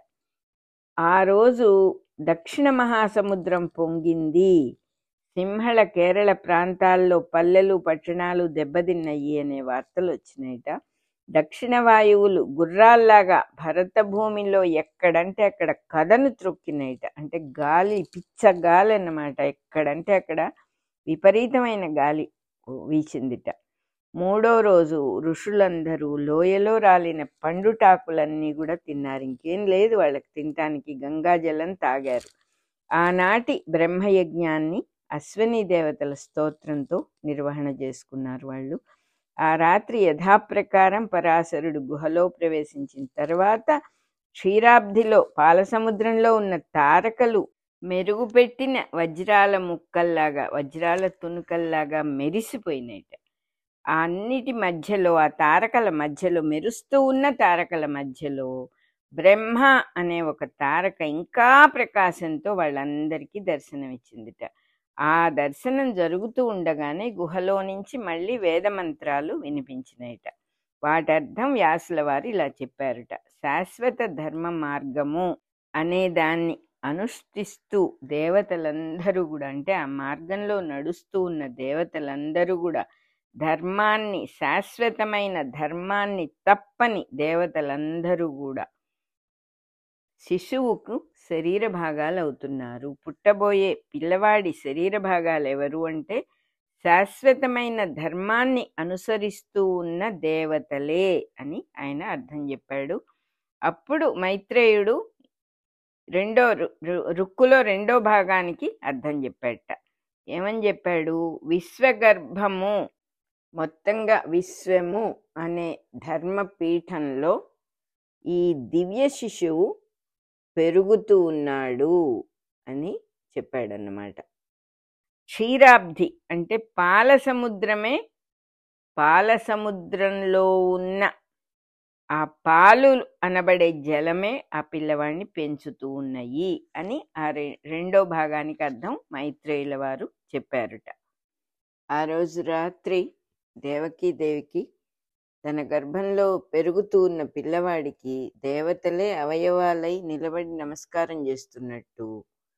ఆ రోజు దక్షిణ మహాసముద్రం పొంగింది సింహళ కేరళ ప్రాంతాల్లో పల్లెలు పట్టణాలు దెబ్బతిన్నాయి అనే వార్తలు వచ్చినాయిట దక్షిణ వాయువులు గుర్రాల్లాగా భరత భూమిలో ఎక్కడంటే అక్కడ కథను త్రొక్కినాయిట అంటే గాలి పిచ్చ గాలి అన్నమాట ఎక్కడంటే అక్కడ విపరీతమైన గాలి వీచిందిట మూడో రోజు ఋషులందరూ లోయలో రాలిన పండుటాకులన్నీ కూడా తిన్నారు ఇంకేం లేదు వాళ్ళకి తినటానికి గంగాజలం తాగారు ఆనాటి బ్రహ్మయజ్ఞాన్ని అశ్వని దేవతల స్తోత్రంతో నిర్వహణ చేసుకున్నారు వాళ్ళు ఆ రాత్రి యథాప్రకారం పరాశరుడు గుహలో ప్రవేశించిన తర్వాత క్షీరాబ్ధిలో పాలసముద్రంలో ఉన్న తారకలు మెరుగుపెట్టిన వజ్రాల ముక్కల్లాగా వజ్రాల తునుకల్లాగా మెరిసిపోయినాయిట ఆ అన్నిటి మధ్యలో ఆ తారకల మధ్యలో మెరుస్తూ ఉన్న తారకల మధ్యలో బ్రహ్మ అనే ఒక తారక ఇంకా ప్రకాశంతో వాళ్ళందరికీ దర్శనమిచ్చిందిట ఆ దర్శనం జరుగుతూ ఉండగానే గుహలో నుంచి మళ్ళీ వేదమంత్రాలు వినిపించినాయిట వాటి అర్థం వ్యాసుల వారు ఇలా చెప్పారట శాశ్వత ధర్మ మార్గము అనే దాన్ని అనుష్ఠిస్తూ దేవతలందరూ కూడా అంటే ఆ మార్గంలో నడుస్తూ ఉన్న దేవతలందరూ కూడా ధర్మాన్ని శాశ్వతమైన ధర్మాన్ని తప్పని దేవతలందరూ కూడా శిశువుకు శరీర భాగాలు అవుతున్నారు పుట్టబోయే పిల్లవాడి శరీర భాగాలు ఎవరు అంటే శాశ్వతమైన ధర్మాన్ని అనుసరిస్తూ ఉన్న దేవతలే అని ఆయన అర్థం చెప్పాడు అప్పుడు మైత్రేయుడు రెండో రు- రు- రుక్కులో రెండో భాగానికి అర్థం చెప్పాడట ఏమని చెప్పాడు విశ్వగర్భము మొత్తంగా విశ్వము అనే ధర్మపీఠంలో ఈ దివ్య శిశువు పెరుగుతూ ఉన్నాడు అని చెప్పాడన్నమాట క్షీరాబ్ధి అంటే పాల సముద్రమే పాల సముద్రంలో ఉన్న ఆ పాలు అనబడే జలమే ఆ పిల్లవాడిని పెంచుతూ ఉన్నాయి అని ఆ రె- రెండో భాగానికి అర్థం మైత్రేయుల వారు చెప్పారుట ఆ రోజు రాత్రి దేవకీ దేవికి తన గర్భంలో పెరుగుతూ ఉన్న పిల్లవాడికి దేవతలే అవయవాలై నిలబడి నమస్కారం చేస్తున్నట్టు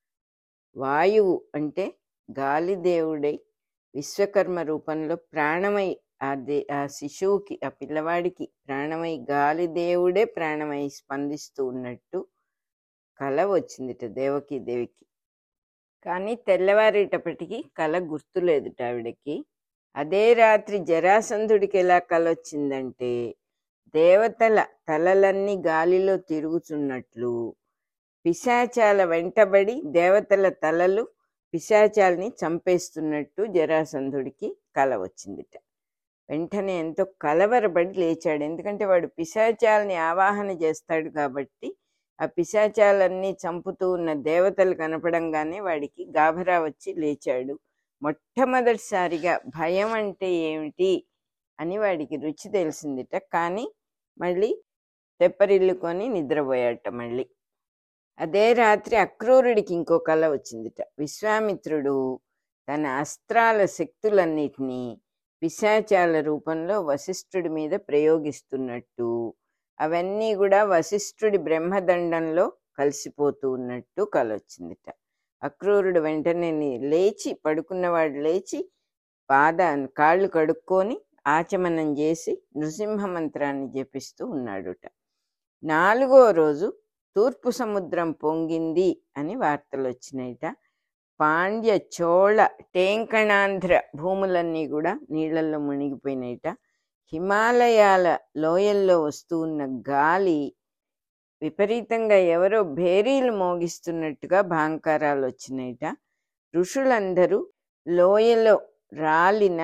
వాయువు అంటే గాలి దేవుడై విశ్వకర్మ రూపంలో ప్రాణమై ఆ దే ఆ శిశువుకి ఆ పిల్లవాడికి ప్రాణమై గాలి దేవుడే ప్రాణమై స్పందిస్తూ ఉన్నట్టు కల వచ్చిందిట దేవకి దేవికి కానీ తెల్లవారేటప్పటికి కల గుర్తులేదుట ఆవిడకి అదే రాత్రి జరాసంధుడికి ఎలా కల వచ్చిందంటే దేవతల తలలన్నీ గాలిలో తిరుగుతున్నట్లు పిశాచాల వెంటబడి దేవతల తలలు పిశాచాల్ని చంపేస్తున్నట్టు జరాసంధుడికి కల వచ్చిందిట వెంటనే ఎంతో కలవరపడి లేచాడు ఎందుకంటే వాడు పిశాచాలని ఆవాహన చేస్తాడు కాబట్టి ఆ పిశాచాలన్నీ చంపుతూ ఉన్న దేవతలు కనపడంగానే వాడికి గాభరా వచ్చి లేచాడు మొట్టమొదటిసారిగా భయం అంటే ఏమిటి అని వాడికి రుచి తెలిసిందిట కానీ మళ్ళీ తెప్పరిల్లుకొని నిద్రపోయాట మళ్ళీ అదే రాత్రి అక్రూరుడికి ఇంకో కల వచ్చిందిట విశ్వామిత్రుడు తన అస్త్రాల శక్తులన్నిటినీ పిశాచాల రూపంలో వశిష్ఠుడి మీద ప్రయోగిస్తున్నట్టు అవన్నీ కూడా వశిష్ఠుడి బ్రహ్మదండంలో కలిసిపోతూ ఉన్నట్టు కల వచ్చిందిట అక్రూరుడు వెంటనే ని- లేచి పడుకున్నవాడు లేచి పాద కాళ్ళు కడుక్కొని ఆచమనం చేసి నృసింహ మంత్రాన్ని జపిస్తూ ఉన్నాడుట నాలుగో రోజు తూర్పు సముద్రం పొంగింది అని వార్తలు వచ్చినాయిట పాండ్య చోళ టేంకణాంధ్ర భూములన్నీ కూడా నీళ్ళల్లో మునిగిపోయినాయిట హిమాలయాల లోయల్లో వస్తూ ఉన్న గాలి విపరీతంగా ఎవరో భేరీలు మోగిస్తున్నట్టుగా భాంకారాలు వచ్చినాయిట ఋషులందరూ లోయలో రాలిన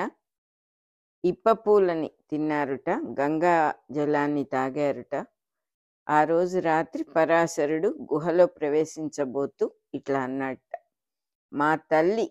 ఇప్పపూలని తిన్నారుట గంగా జలాన్ని తాగారుట ఆ రోజు రాత్రి పరాశరుడు గుహలో ప్రవేశించబోతూ ఇట్లా అన్నట్ట మా తల్లి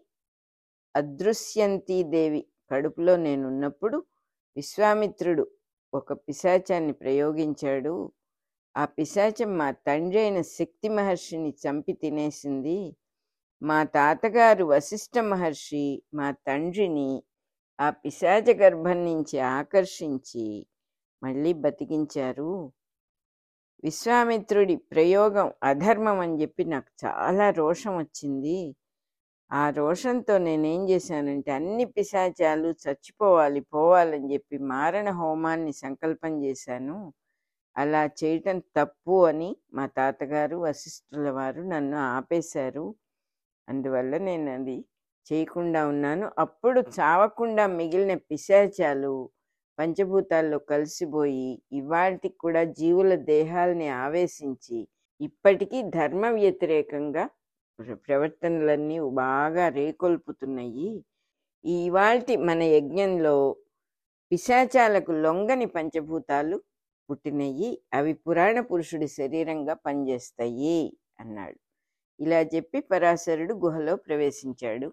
అదృశ్యంతీదేవి కడుపులో నేనున్నప్పుడు విశ్వామిత్రుడు ఒక పిశాచాన్ని ప్రయోగించాడు ఆ పిశాచం మా తండ్రి అయిన శక్తి మహర్షిని చంపి తినేసింది మా తాతగారు వశిష్ఠ మహర్షి మా తండ్రిని ఆ పిశాచ గర్భం నుంచి ఆకర్షించి మళ్ళీ బతికించారు విశ్వామిత్రుడి ప్రయోగం అధర్మం అని చెప్పి నాకు చాలా రోషం వచ్చింది ఆ రోషంతో నేనేం చేశానంటే అన్ని పిశాచాలు చచ్చిపోవాలి పోవాలని చెప్పి మారణ హోమాన్ని సంకల్పం చేశాను అలా చేయటం తప్పు అని మా తాతగారు వశిష్ఠుల వారు నన్ను ఆపేశారు అందువల్ల నేను అది చేయకుండా ఉన్నాను అప్పుడు చావకుండా మిగిలిన పిశాచాలు పంచభూతాల్లో కలిసిపోయి ఇవాటికి కూడా జీవుల దేహాల్ని ఆవేశించి ఇప్పటికీ ధర్మ వ్యతిరేకంగా ప్ర- ప్రవర్తనలన్నీ బాగా రేకొల్పుతున్నాయి ఈ ఇవాల్టి మన యజ్ఞంలో పిశాచాలకు లొంగని పంచభూతాలు పుట్టినయి అవి పురాణ పురుషుడి శరీరంగా పనిచేస్తాయి అన్నాడు ఇలా చెప్పి పరాశరుడు గుహలో ప్రవేశించాడు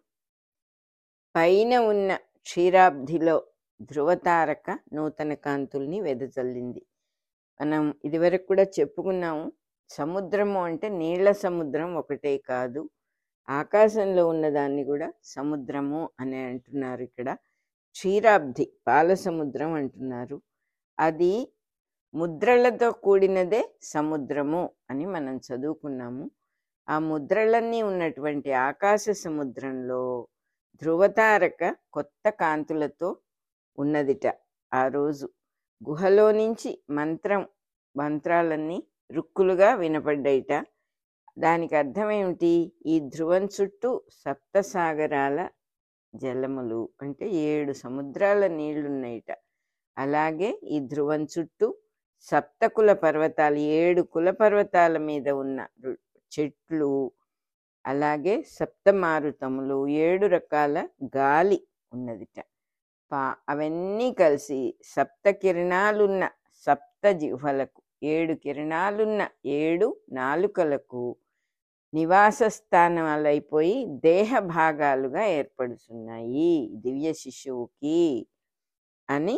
పైన ఉన్న క్షీరాబ్ధిలో ధృవతారక నూతన కాంతుల్ని వెదజల్లింది మనం ఇదివరకు కూడా చెప్పుకున్నాము సముద్రము అంటే నీళ్ల సముద్రం ఒకటే కాదు ఆకాశంలో ఉన్నదాన్ని కూడా సముద్రము అని అంటున్నారు ఇక్కడ క్షీరాబ్ధి పాల సముద్రం అంటున్నారు అది ముద్రలతో కూడినదే సముద్రము అని మనం చదువుకున్నాము ఆ ముద్రలన్నీ ఉన్నటువంటి ఆకాశ సముద్రంలో ధృవతారక కొత్త కాంతులతో ఉన్నదిట ఆ రోజు గుహలో నుంచి మంత్రం మంత్రాలన్నీ రుక్కులుగా వినపడ్డాయిట దానికి అర్థమేమిటి ఈ ధ్రువం చుట్టూ సప్తసాగరాల జలములు అంటే ఏడు సముద్రాల నీళ్లున్నాయిట అలాగే ఈ ధ్రువం చుట్టూ సప్తకుల పర్వతాలు ఏడు కుల పర్వతాల మీద ఉన్న రు- చెట్లు అలాగే సప్తమారుతములు ఏడు రకాల గాలి ఉన్నదిట పా అవన్నీ కలిసి సప్త కిరణాలున్న సప్త జిహ్వలకు ఏడు కిరణాలున్న ఏడు నాలుకలకు నివాస స్థానాలైపోయి దేహ భాగాలుగా ఏర్పడుతున్నాయి దివ్య శిశువుకి అని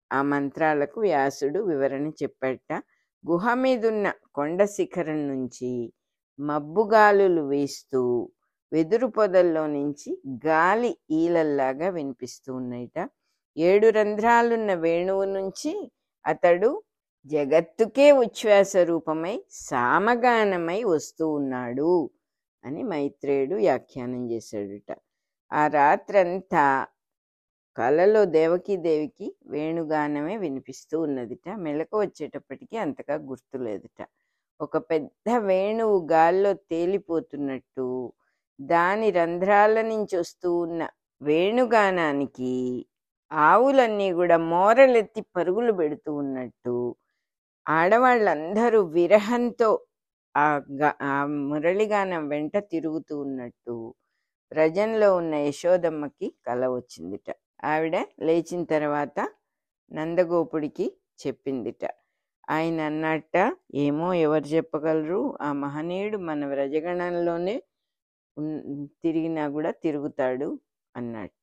ఆ మంత్రాలకు వ్యాసుడు వివరణ చెప్పాట గుహ మీదున్న కొండ శిఖరం నుంచి మబ్బుగాలులు వీస్తూ వెదురు పొదల్లో నుంచి గాలి ఈలల్లాగా వినిపిస్తూ ఉన్నాయిట ఏడు రంధ్రాలున్న వేణువు నుంచి అతడు జగత్తుకే ఉచ్ఛ్వాస రూపమై సామగానమై వస్తూ ఉన్నాడు అని మైత్రేయుడు వ్యాఖ్యానం చేశాడుట ఆ రాత్రంతా కలలో దేవకీదేవికి వేణుగానమే వినిపిస్తూ ఉన్నదిట మెలకు వచ్చేటప్పటికి అంతగా గుర్తులేదుట ఒక పెద్ద వేణువు గాల్లో తేలిపోతున్నట్టు దాని రంధ్రాల నుంచి వస్తూ ఉన్న వేణుగానానికి ఆవులన్నీ కూడా మోరలెత్తి పరుగులు పెడుతూ ఉన్నట్టు ఆడవాళ్ళందరూ విరహంతో ఆ గ- ఆ మురళిగానం వెంట తిరుగుతూ ఉన్నట్టు ప్రజంలో ఉన్న యశోదమ్మకి కల వచ్చిందిట ఆవిడ లేచిన తర్వాత నందగోపుడికి చెప్పిందిట ఆయన అన్నట్ట ఏమో ఎవరు చెప్పగలరు ఆ మహనీయుడు మన వ్రజగణంలోనే ఉన్- తిరిగినా కూడా తిరుగుతాడు అన్నట్ట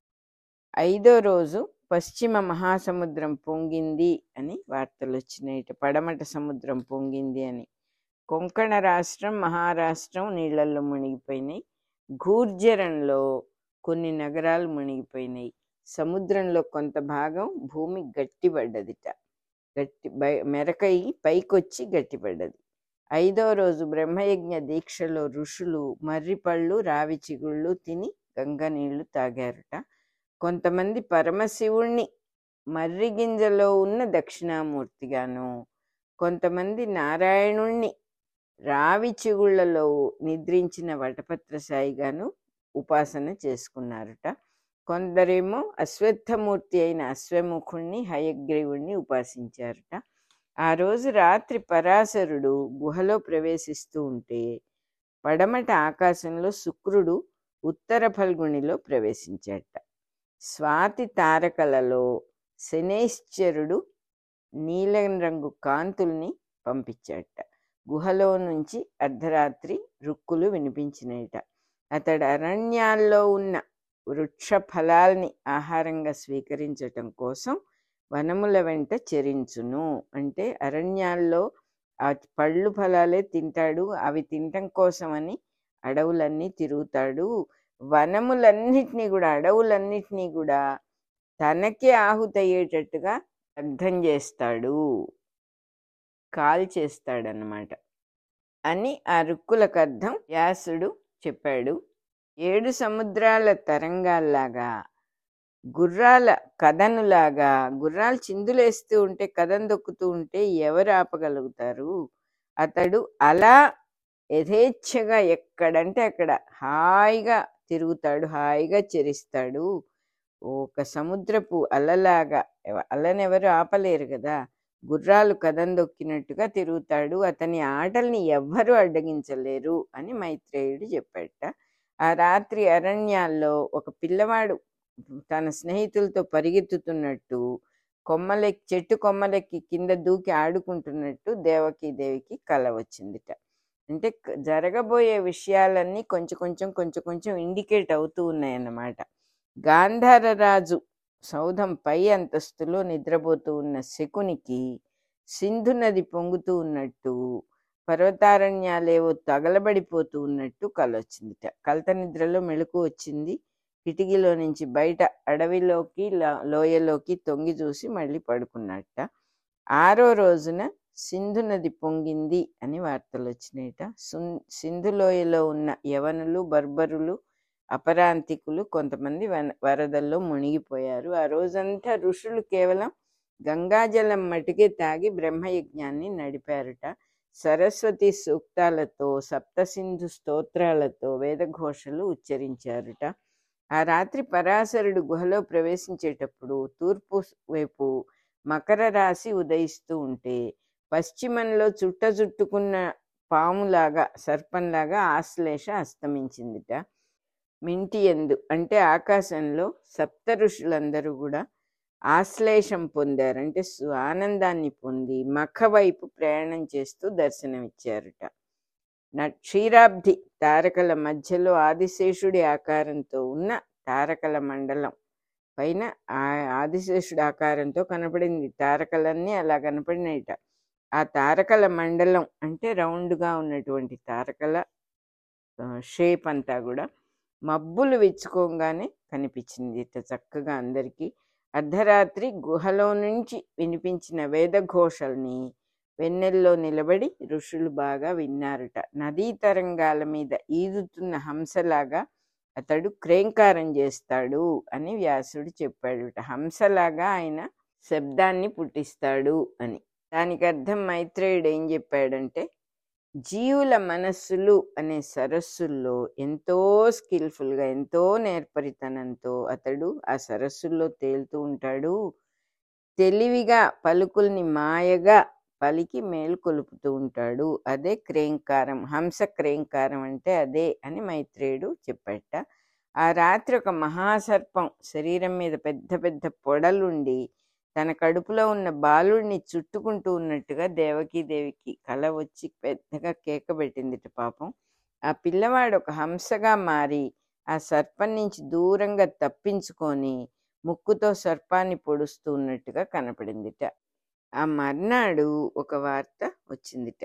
ఐదో రోజు పశ్చిమ మహాసముద్రం పొంగింది అని వార్తలు వచ్చినాయి పడమట సముద్రం పొంగింది అని కొంకణ రాష్ట్రం మహారాష్ట్రం నీళ్ళల్లో మునిగిపోయినాయి గూర్జరంలో కొన్ని నగరాలు మునిగిపోయినాయి సముద్రంలో కొంత భాగం భూమి గట్టిపడ్డదిట గట్టి బయ మెరకయి పైకొచ్చి గట్టిపడ్డది ఐదో రోజు బ్రహ్మయజ్ఞ దీక్షలో ఋషులు మర్రిపళ్ళు రావి చిగుళ్ళు తిని గంగ నీళ్లు తాగారట కొంతమంది పరమశివుణ్ణి మర్రి గింజలో ఉన్న దక్షిణామూర్తిగాను కొంతమంది నారాయణుణ్ణి రావి చిగుళ్లలో నిద్రించిన వటపత్ర సాయిగాను ఉపాసన చేసుకున్నారట కొందరేమో అశ్వత్థమూర్తి అయిన అశ్వముఖుణ్ణి హయగ్రీవుణ్ణి ఉపాసించారట ఆ రోజు రాత్రి పరాశరుడు గుహలో ప్రవేశిస్తూ ఉంటే పడమట ఆకాశంలో శుక్రుడు ఉత్తర ఫల్గుణిలో ప్రవేశించాట స్వాతి తారకలలో శనేశ్చరుడు నీలం రంగు కాంతుల్ని పంపించాట గుహలో నుంచి అర్ధరాత్రి రుక్కులు వినిపించినాయట అతడు అరణ్యాల్లో ఉన్న వృక్ష ఫలాల్ని ఆహారంగా స్వీకరించటం కోసం వనముల వెంట చెరించును అంటే అరణ్యాల్లో ఆ పళ్ళు ఫలాలే తింటాడు అవి తినటం కోసమని అడవులన్నీ తిరుగుతాడు వనములన్నిటినీ కూడా అడవులన్నిటినీ కూడా తనకే ఆహుతయ్యేటట్టుగా దగ్ధం చేస్తాడు కాల్ చేస్తాడనమాట అని ఆ రుక్కులకు అర్థం వ్యాసుడు చెప్పాడు ఏడు సముద్రాల తరంగాల్లాగా గుర్రాల కథనులాగా గుర్రాలు చిందులేస్తూ ఉంటే కథం దొక్కుతూ ఉంటే ఎవరు ఆపగలుగుతారు అతడు అలా యథేచ్ఛగా ఎక్కడంటే అక్కడ హాయిగా తిరుగుతాడు హాయిగా చెరిస్తాడు ఒక సముద్రపు అలలాగా ఎవ- అలనెవరు ఆపలేరు కదా గుర్రాలు కథం దొక్కినట్టుగా తిరుగుతాడు అతని ఆటల్ని ఎవ్వరూ అడ్డగించలేరు అని మైత్రేయుడు చెప్పాట ఆ రాత్రి అరణ్యాల్లో ఒక పిల్లవాడు తన స్నేహితులతో పరిగెత్తుతున్నట్టు కొమ్మలెక్కి చెట్టు కొమ్మలెక్కి కింద దూకి ఆడుకుంటున్నట్టు దేవకి దేవికి కల వచ్చిందిట అంటే క- జరగబోయే విషయాలన్నీ కొంచెం కొంచెం కొంచెం కొంచెం ఇండికేట్ అవుతూ ఉన్నాయన్నమాట గాంధార రాజు సౌధం పై అంతస్తులో నిద్రపోతూ ఉన్న శకునికి సింధు నది పొంగుతూ ఉన్నట్టు పర్వతారణ్యాలేవో తగలబడిపోతూ ఉన్నట్టు కలొచ్చిందిట కలత నిద్రలో మెలకు వచ్చింది కిటికీలో నుంచి బయట అడవిలోకి ల- లోయలోకి తొంగి చూసి మళ్ళీ పడుకున్నట్ట ఆరో రోజున సింధు నది పొంగింది అని వార్తలు వచ్చినాయట సున్- సింధు లోయలో ఉన్న యవనులు బర్బరులు అపరాంతికులు కొంతమంది వన- వరదల్లో మునిగిపోయారు ఆ రోజంతా ఋషులు కేవలం గంగాజలం మటుకే తాగి బ్రహ్మయజ్ఞాన్ని నడిపారట సరస్వతి సూక్తాలతో సప్తసింధు స్తోత్రాలతో వేదఘోషలు ఉచ్చరించారట ఆ రాత్రి పరాశరుడు గుహలో ప్రవేశించేటప్పుడు తూర్పు వైపు మకర రాశి ఉదయిస్తూ ఉంటే పశ్చిమంలో చుట్ట చుట్టుకున్న పాములాగా సర్పంలాగా ఆశ్లేష అస్తమించిందిట మింటి ఎందు అంటే ఆకాశంలో సప్త ఋషులందరూ కూడా ఆశ్లేషం పొందారు అంటే సు- ఆనందాన్ని పొంది మఖ వైపు ప్రయాణం చేస్తూ దర్శనమిచ్చారట న క్షీరాబ్ది తారకల మధ్యలో ఆదిశేషుడి ఆకారంతో ఉన్న తారకల మండలం పైన ఆ ఆదిశేషుడు ఆకారంతో కనపడింది తారకలన్నీ అలా కనపడినాయిట ఆ తారకల మండలం అంటే రౌండ్గా ఉన్నటువంటి తారకల షేప్ అంతా కూడా మబ్బులు విచ్చుకోగానే కనిపించింది ఇట చక్కగా అందరికీ అర్ధరాత్రి గుహలో నుంచి వినిపించిన వేదఘోషల్ని వెన్నెల్లో నిలబడి ఋషులు బాగా విన్నారుట నదీ తరంగాల మీద ఈదుతున్న హంసలాగా అతడు క్రేంకారం చేస్తాడు అని వ్యాసుడు చెప్పాడుట హంసలాగా ఆయన శబ్దాన్ని పుట్టిస్తాడు అని దానికి అర్థం మైత్రేయుడు ఏం చెప్పాడంటే జీవుల మనస్సులు అనే సరస్సుల్లో ఎంతో స్కిల్ఫుల్గా ఎంతో నేర్పరితనంతో అతడు ఆ సరస్సుల్లో తేలుతూ ఉంటాడు తెలివిగా పలుకుల్ని మాయగా పలికి మేలుకొలుపుతూ ఉంటాడు అదే క్రేంకారం హంస క్రేంకారం అంటే అదే అని మైత్రేయుడు చెప్పట ఆ రాత్రి ఒక మహాసర్పం శరీరం మీద పెద్ద పెద్ద పొడలుండి తన కడుపులో ఉన్న బాలుడిని చుట్టుకుంటూ ఉన్నట్టుగా దేవకీదేవికి కల వచ్చి పెద్దగా కేక పెట్టిందిట పాపం ఆ పిల్లవాడు ఒక హంసగా మారి ఆ సర్పం నుంచి దూరంగా తప్పించుకొని ముక్కుతో సర్పాన్ని పొడుస్తూ ఉన్నట్టుగా కనపడిందిట ఆ మర్నాడు ఒక వార్త వచ్చిందిట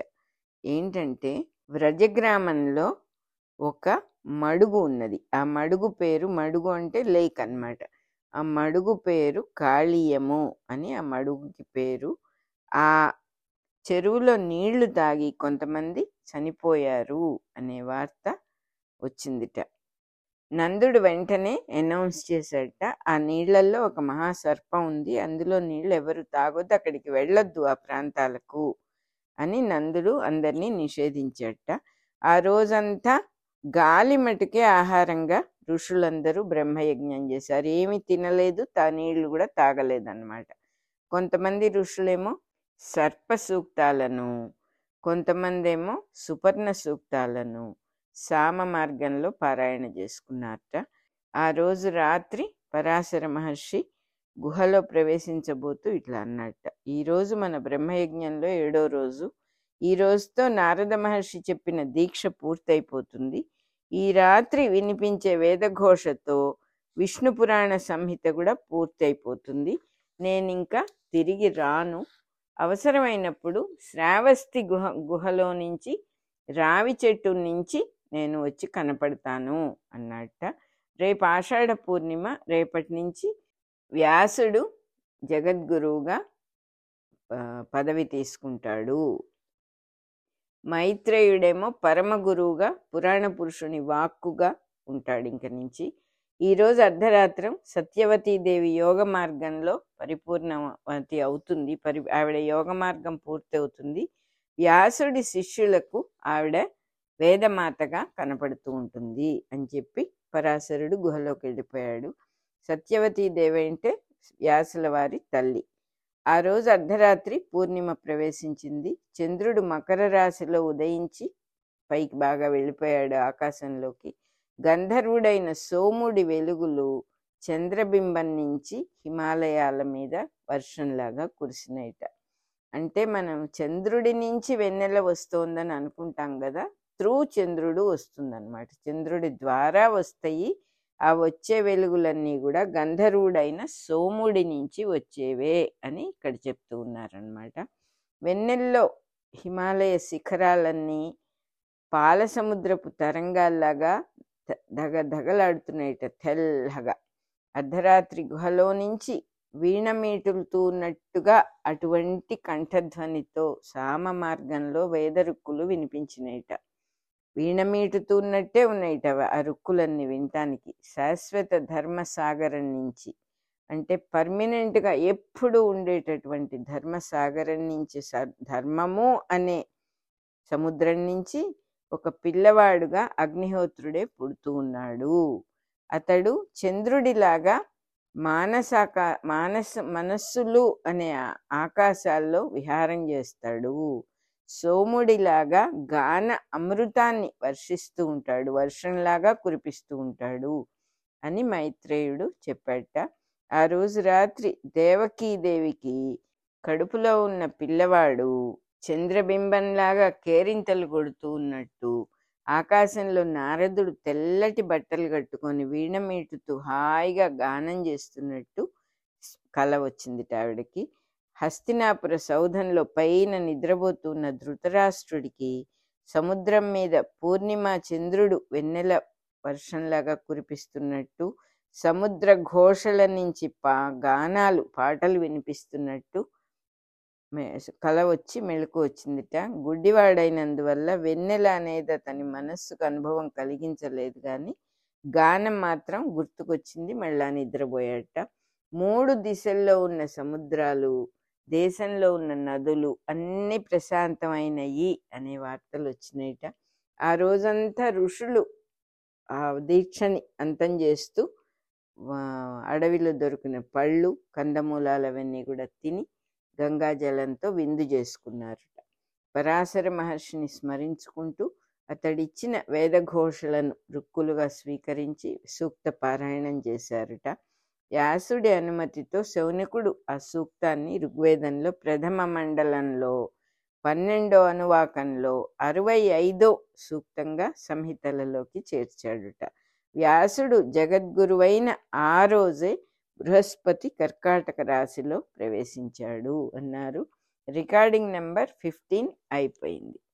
ఏంటంటే వ్రజగ్రామంలో ఒక మడుగు ఉన్నది ఆ మడుగు పేరు మడుగు అంటే లేక్ అన్నమాట ఆ మడుగు పేరు కాళీయము అని ఆ మడుగుకి పేరు ఆ చెరువులో నీళ్లు తాగి కొంతమంది చనిపోయారు అనే వార్త వచ్చిందిట నందుడు వెంటనే అనౌన్స్ చేశాడట ఆ నీళ్లలో ఒక మహాసర్పం ఉంది అందులో నీళ్ళు ఎవరు తాగొద్దు అక్కడికి వెళ్ళొద్దు ఆ ప్రాంతాలకు అని నందుడు అందరినీ నిషేధించాడట ఆ రోజంతా గాలి మటుకే ఆహారంగా ఋషులందరూ బ్రహ్మయజ్ఞం చేశారు ఏమి తినలేదు తా నీళ్లు కూడా తాగలేదన్నమాట కొంతమంది ఋషులేమో సర్ప సూక్తాలను కొంతమంది ఏమో సుపర్ణ సూక్తాలను సామ మార్గంలో పారాయణ చేసుకున్నారట ఆ రోజు రాత్రి పరాశర మహర్షి గుహలో ప్రవేశించబోతూ ఇట్లా అన్నట్ట ఈరోజు మన బ్రహ్మయజ్ఞంలో ఏడో రోజు ఈ రోజుతో నారద మహర్షి చెప్పిన దీక్ష పూర్తయిపోతుంది ఈ రాత్రి వినిపించే వేదఘోషతో విష్ణు పురాణ సంహిత కూడా పూర్తయిపోతుంది నేను ఇంకా తిరిగి రాను అవసరమైనప్పుడు శ్రావస్తి గుహ గుహలో నుంచి రావి చెట్టు నుంచి నేను వచ్చి కనపడతాను అన్నట్ట రేపు ఆషాఢ పూర్ణిమ రేపటి నుంచి వ్యాసుడు జగద్గురువుగా ఆ, పదవి తీసుకుంటాడు మైత్రేయుడేమో పరమ గురువుగా పురాణ పురుషుని వాక్కుగా ఉంటాడు ఇంక నుంచి ఈరోజు అర్ధరాత్రం సత్యవతీదేవి యోగ మార్గంలో పరిపూర్ణవతి అవుతుంది పరి ఆవిడ యోగ మార్గం పూర్తి అవుతుంది వ్యాసుడి శిష్యులకు ఆవిడ వేదమాతగా కనపడుతూ ఉంటుంది అని చెప్పి పరాశరుడు గుహలోకి వెళ్ళిపోయాడు సత్యవతీదేవి అంటే వ్యాసుల వారి తల్లి ఆ రోజు అర్ధరాత్రి పూర్ణిమ ప్రవేశించింది చంద్రుడు మకర రాశిలో ఉదయించి పైకి బాగా వెళ్ళిపోయాడు ఆకాశంలోకి గంధర్వుడైన సోముడి వెలుగులు చంద్రబింబం నుంచి హిమాలయాల మీద వర్షంలాగా కురిసినాయిట అంటే మనం చంద్రుడి నుంచి వెన్నెల వస్తోందని అనుకుంటాం కదా త్రూ చంద్రుడు వస్తుందన్నమాట చంద్రుడి ద్వారా వస్తాయి ఆ వచ్చే వెలుగులన్నీ కూడా గంధర్వుడైన సోముడి నుంచి వచ్చేవే అని ఇక్కడ చెప్తూ ఉన్నారనమాట వెన్నెల్లో హిమాలయ శిఖరాలన్నీ పాల సముద్రపు తరంగాల్లాగా ద- దగ దగలాడుతున్నాయిట తెల్లగా అర్ధరాత్రి గుహలో నుంచి వీణ మీటులుతూ ఉన్నట్టుగా అటువంటి కంఠధ్వనితో సామ మార్గంలో వేదరుక్కులు వినిపించినాయిట వీణ మీటుతున్నట్టే ఉన్నాయిట అవ- ఆ రుక్కులన్నీ వినటానికి శాశ్వత ధర్మసాగరం నుంచి అంటే పర్మనెంట్గా ఎప్పుడు ఉండేటటువంటి ధర్మసాగరం నుంచి స- ధర్మము అనే సముద్రం నుంచి ఒక పిల్లవాడుగా అగ్నిహోత్రుడే పుడుతూ ఉన్నాడు అతడు చంద్రుడిలాగా మానసాక మానస మనస్సులు అనే ఆ- ఆకాశాల్లో విహారం చేస్తాడు సోముడిలాగా గాన అమృతాన్ని వర్షిస్తూ ఉంటాడు వర్షంలాగా కురిపిస్తూ ఉంటాడు అని మైత్రేయుడు చెప్పాట ఆ రోజు రాత్రి దేవకీదేవికి కడుపులో ఉన్న పిల్లవాడు చంద్రబింబంలాగా కేరింతలు కొడుతూ ఉన్నట్టు ఆకాశంలో నారదుడు తెల్లటి బట్టలు కట్టుకొని వీణ మీటుతూ హాయిగా గానం చేస్తున్నట్టు కల వచ్చింది ఆవిడకి హస్తినాపుర సౌధంలో పైన నిద్రపోతున్న ధృతరాష్ట్రుడికి సముద్రం మీద పూర్ణిమ చంద్రుడు వెన్నెల వర్షంలాగా కురిపిస్తున్నట్టు సముద్ర ఘోషల నుంచి పా గానాలు పాటలు వినిపిస్తున్నట్టు మె- కల వచ్చి మెలకు వచ్చిందిట గుడ్డివాడైనందువల్ల వెన్నెల అనేది అతని మనస్సుకు అనుభవం కలిగించలేదు కానీ గానం మాత్రం గుర్తుకొచ్చింది మళ్ళా నిద్రపోయాట మూడు దిశల్లో ఉన్న సముద్రాలు దేశంలో ఉన్న నదులు అన్ని ప్రశాంతమైనయి అనే వార్తలు వచ్చినాయిట ఆ రోజంతా ఋషులు ఆ దీక్షని అంతం చేస్తూ ఆ, అడవిలో దొరికిన పళ్ళు కందమూలాలు అవన్నీ కూడా తిని గంగా జలంతో విందు చేసుకున్నారట పరాశర మహర్షిని స్మరించుకుంటూ అతడిచ్చిన వేదఘోషలను రుక్కులుగా స్వీకరించి సూక్త పారాయణం చేశారట వ్యాసుడి అనుమతితో శౌనకుడు ఆ సూక్తాన్ని ఋగ్వేదంలో ప్రథమ మండలంలో పన్నెండో అనువాకంలో అరవై ఐదో సూక్తంగా సంహితలలోకి చేర్చాడుట వ్యాసుడు జగద్గురువైన ఆ రోజే బృహస్పతి కర్కాటక రాశిలో ప్రవేశించాడు అన్నారు రికార్డింగ్ నెంబర్ ఫిఫ్టీన్ అయిపోయింది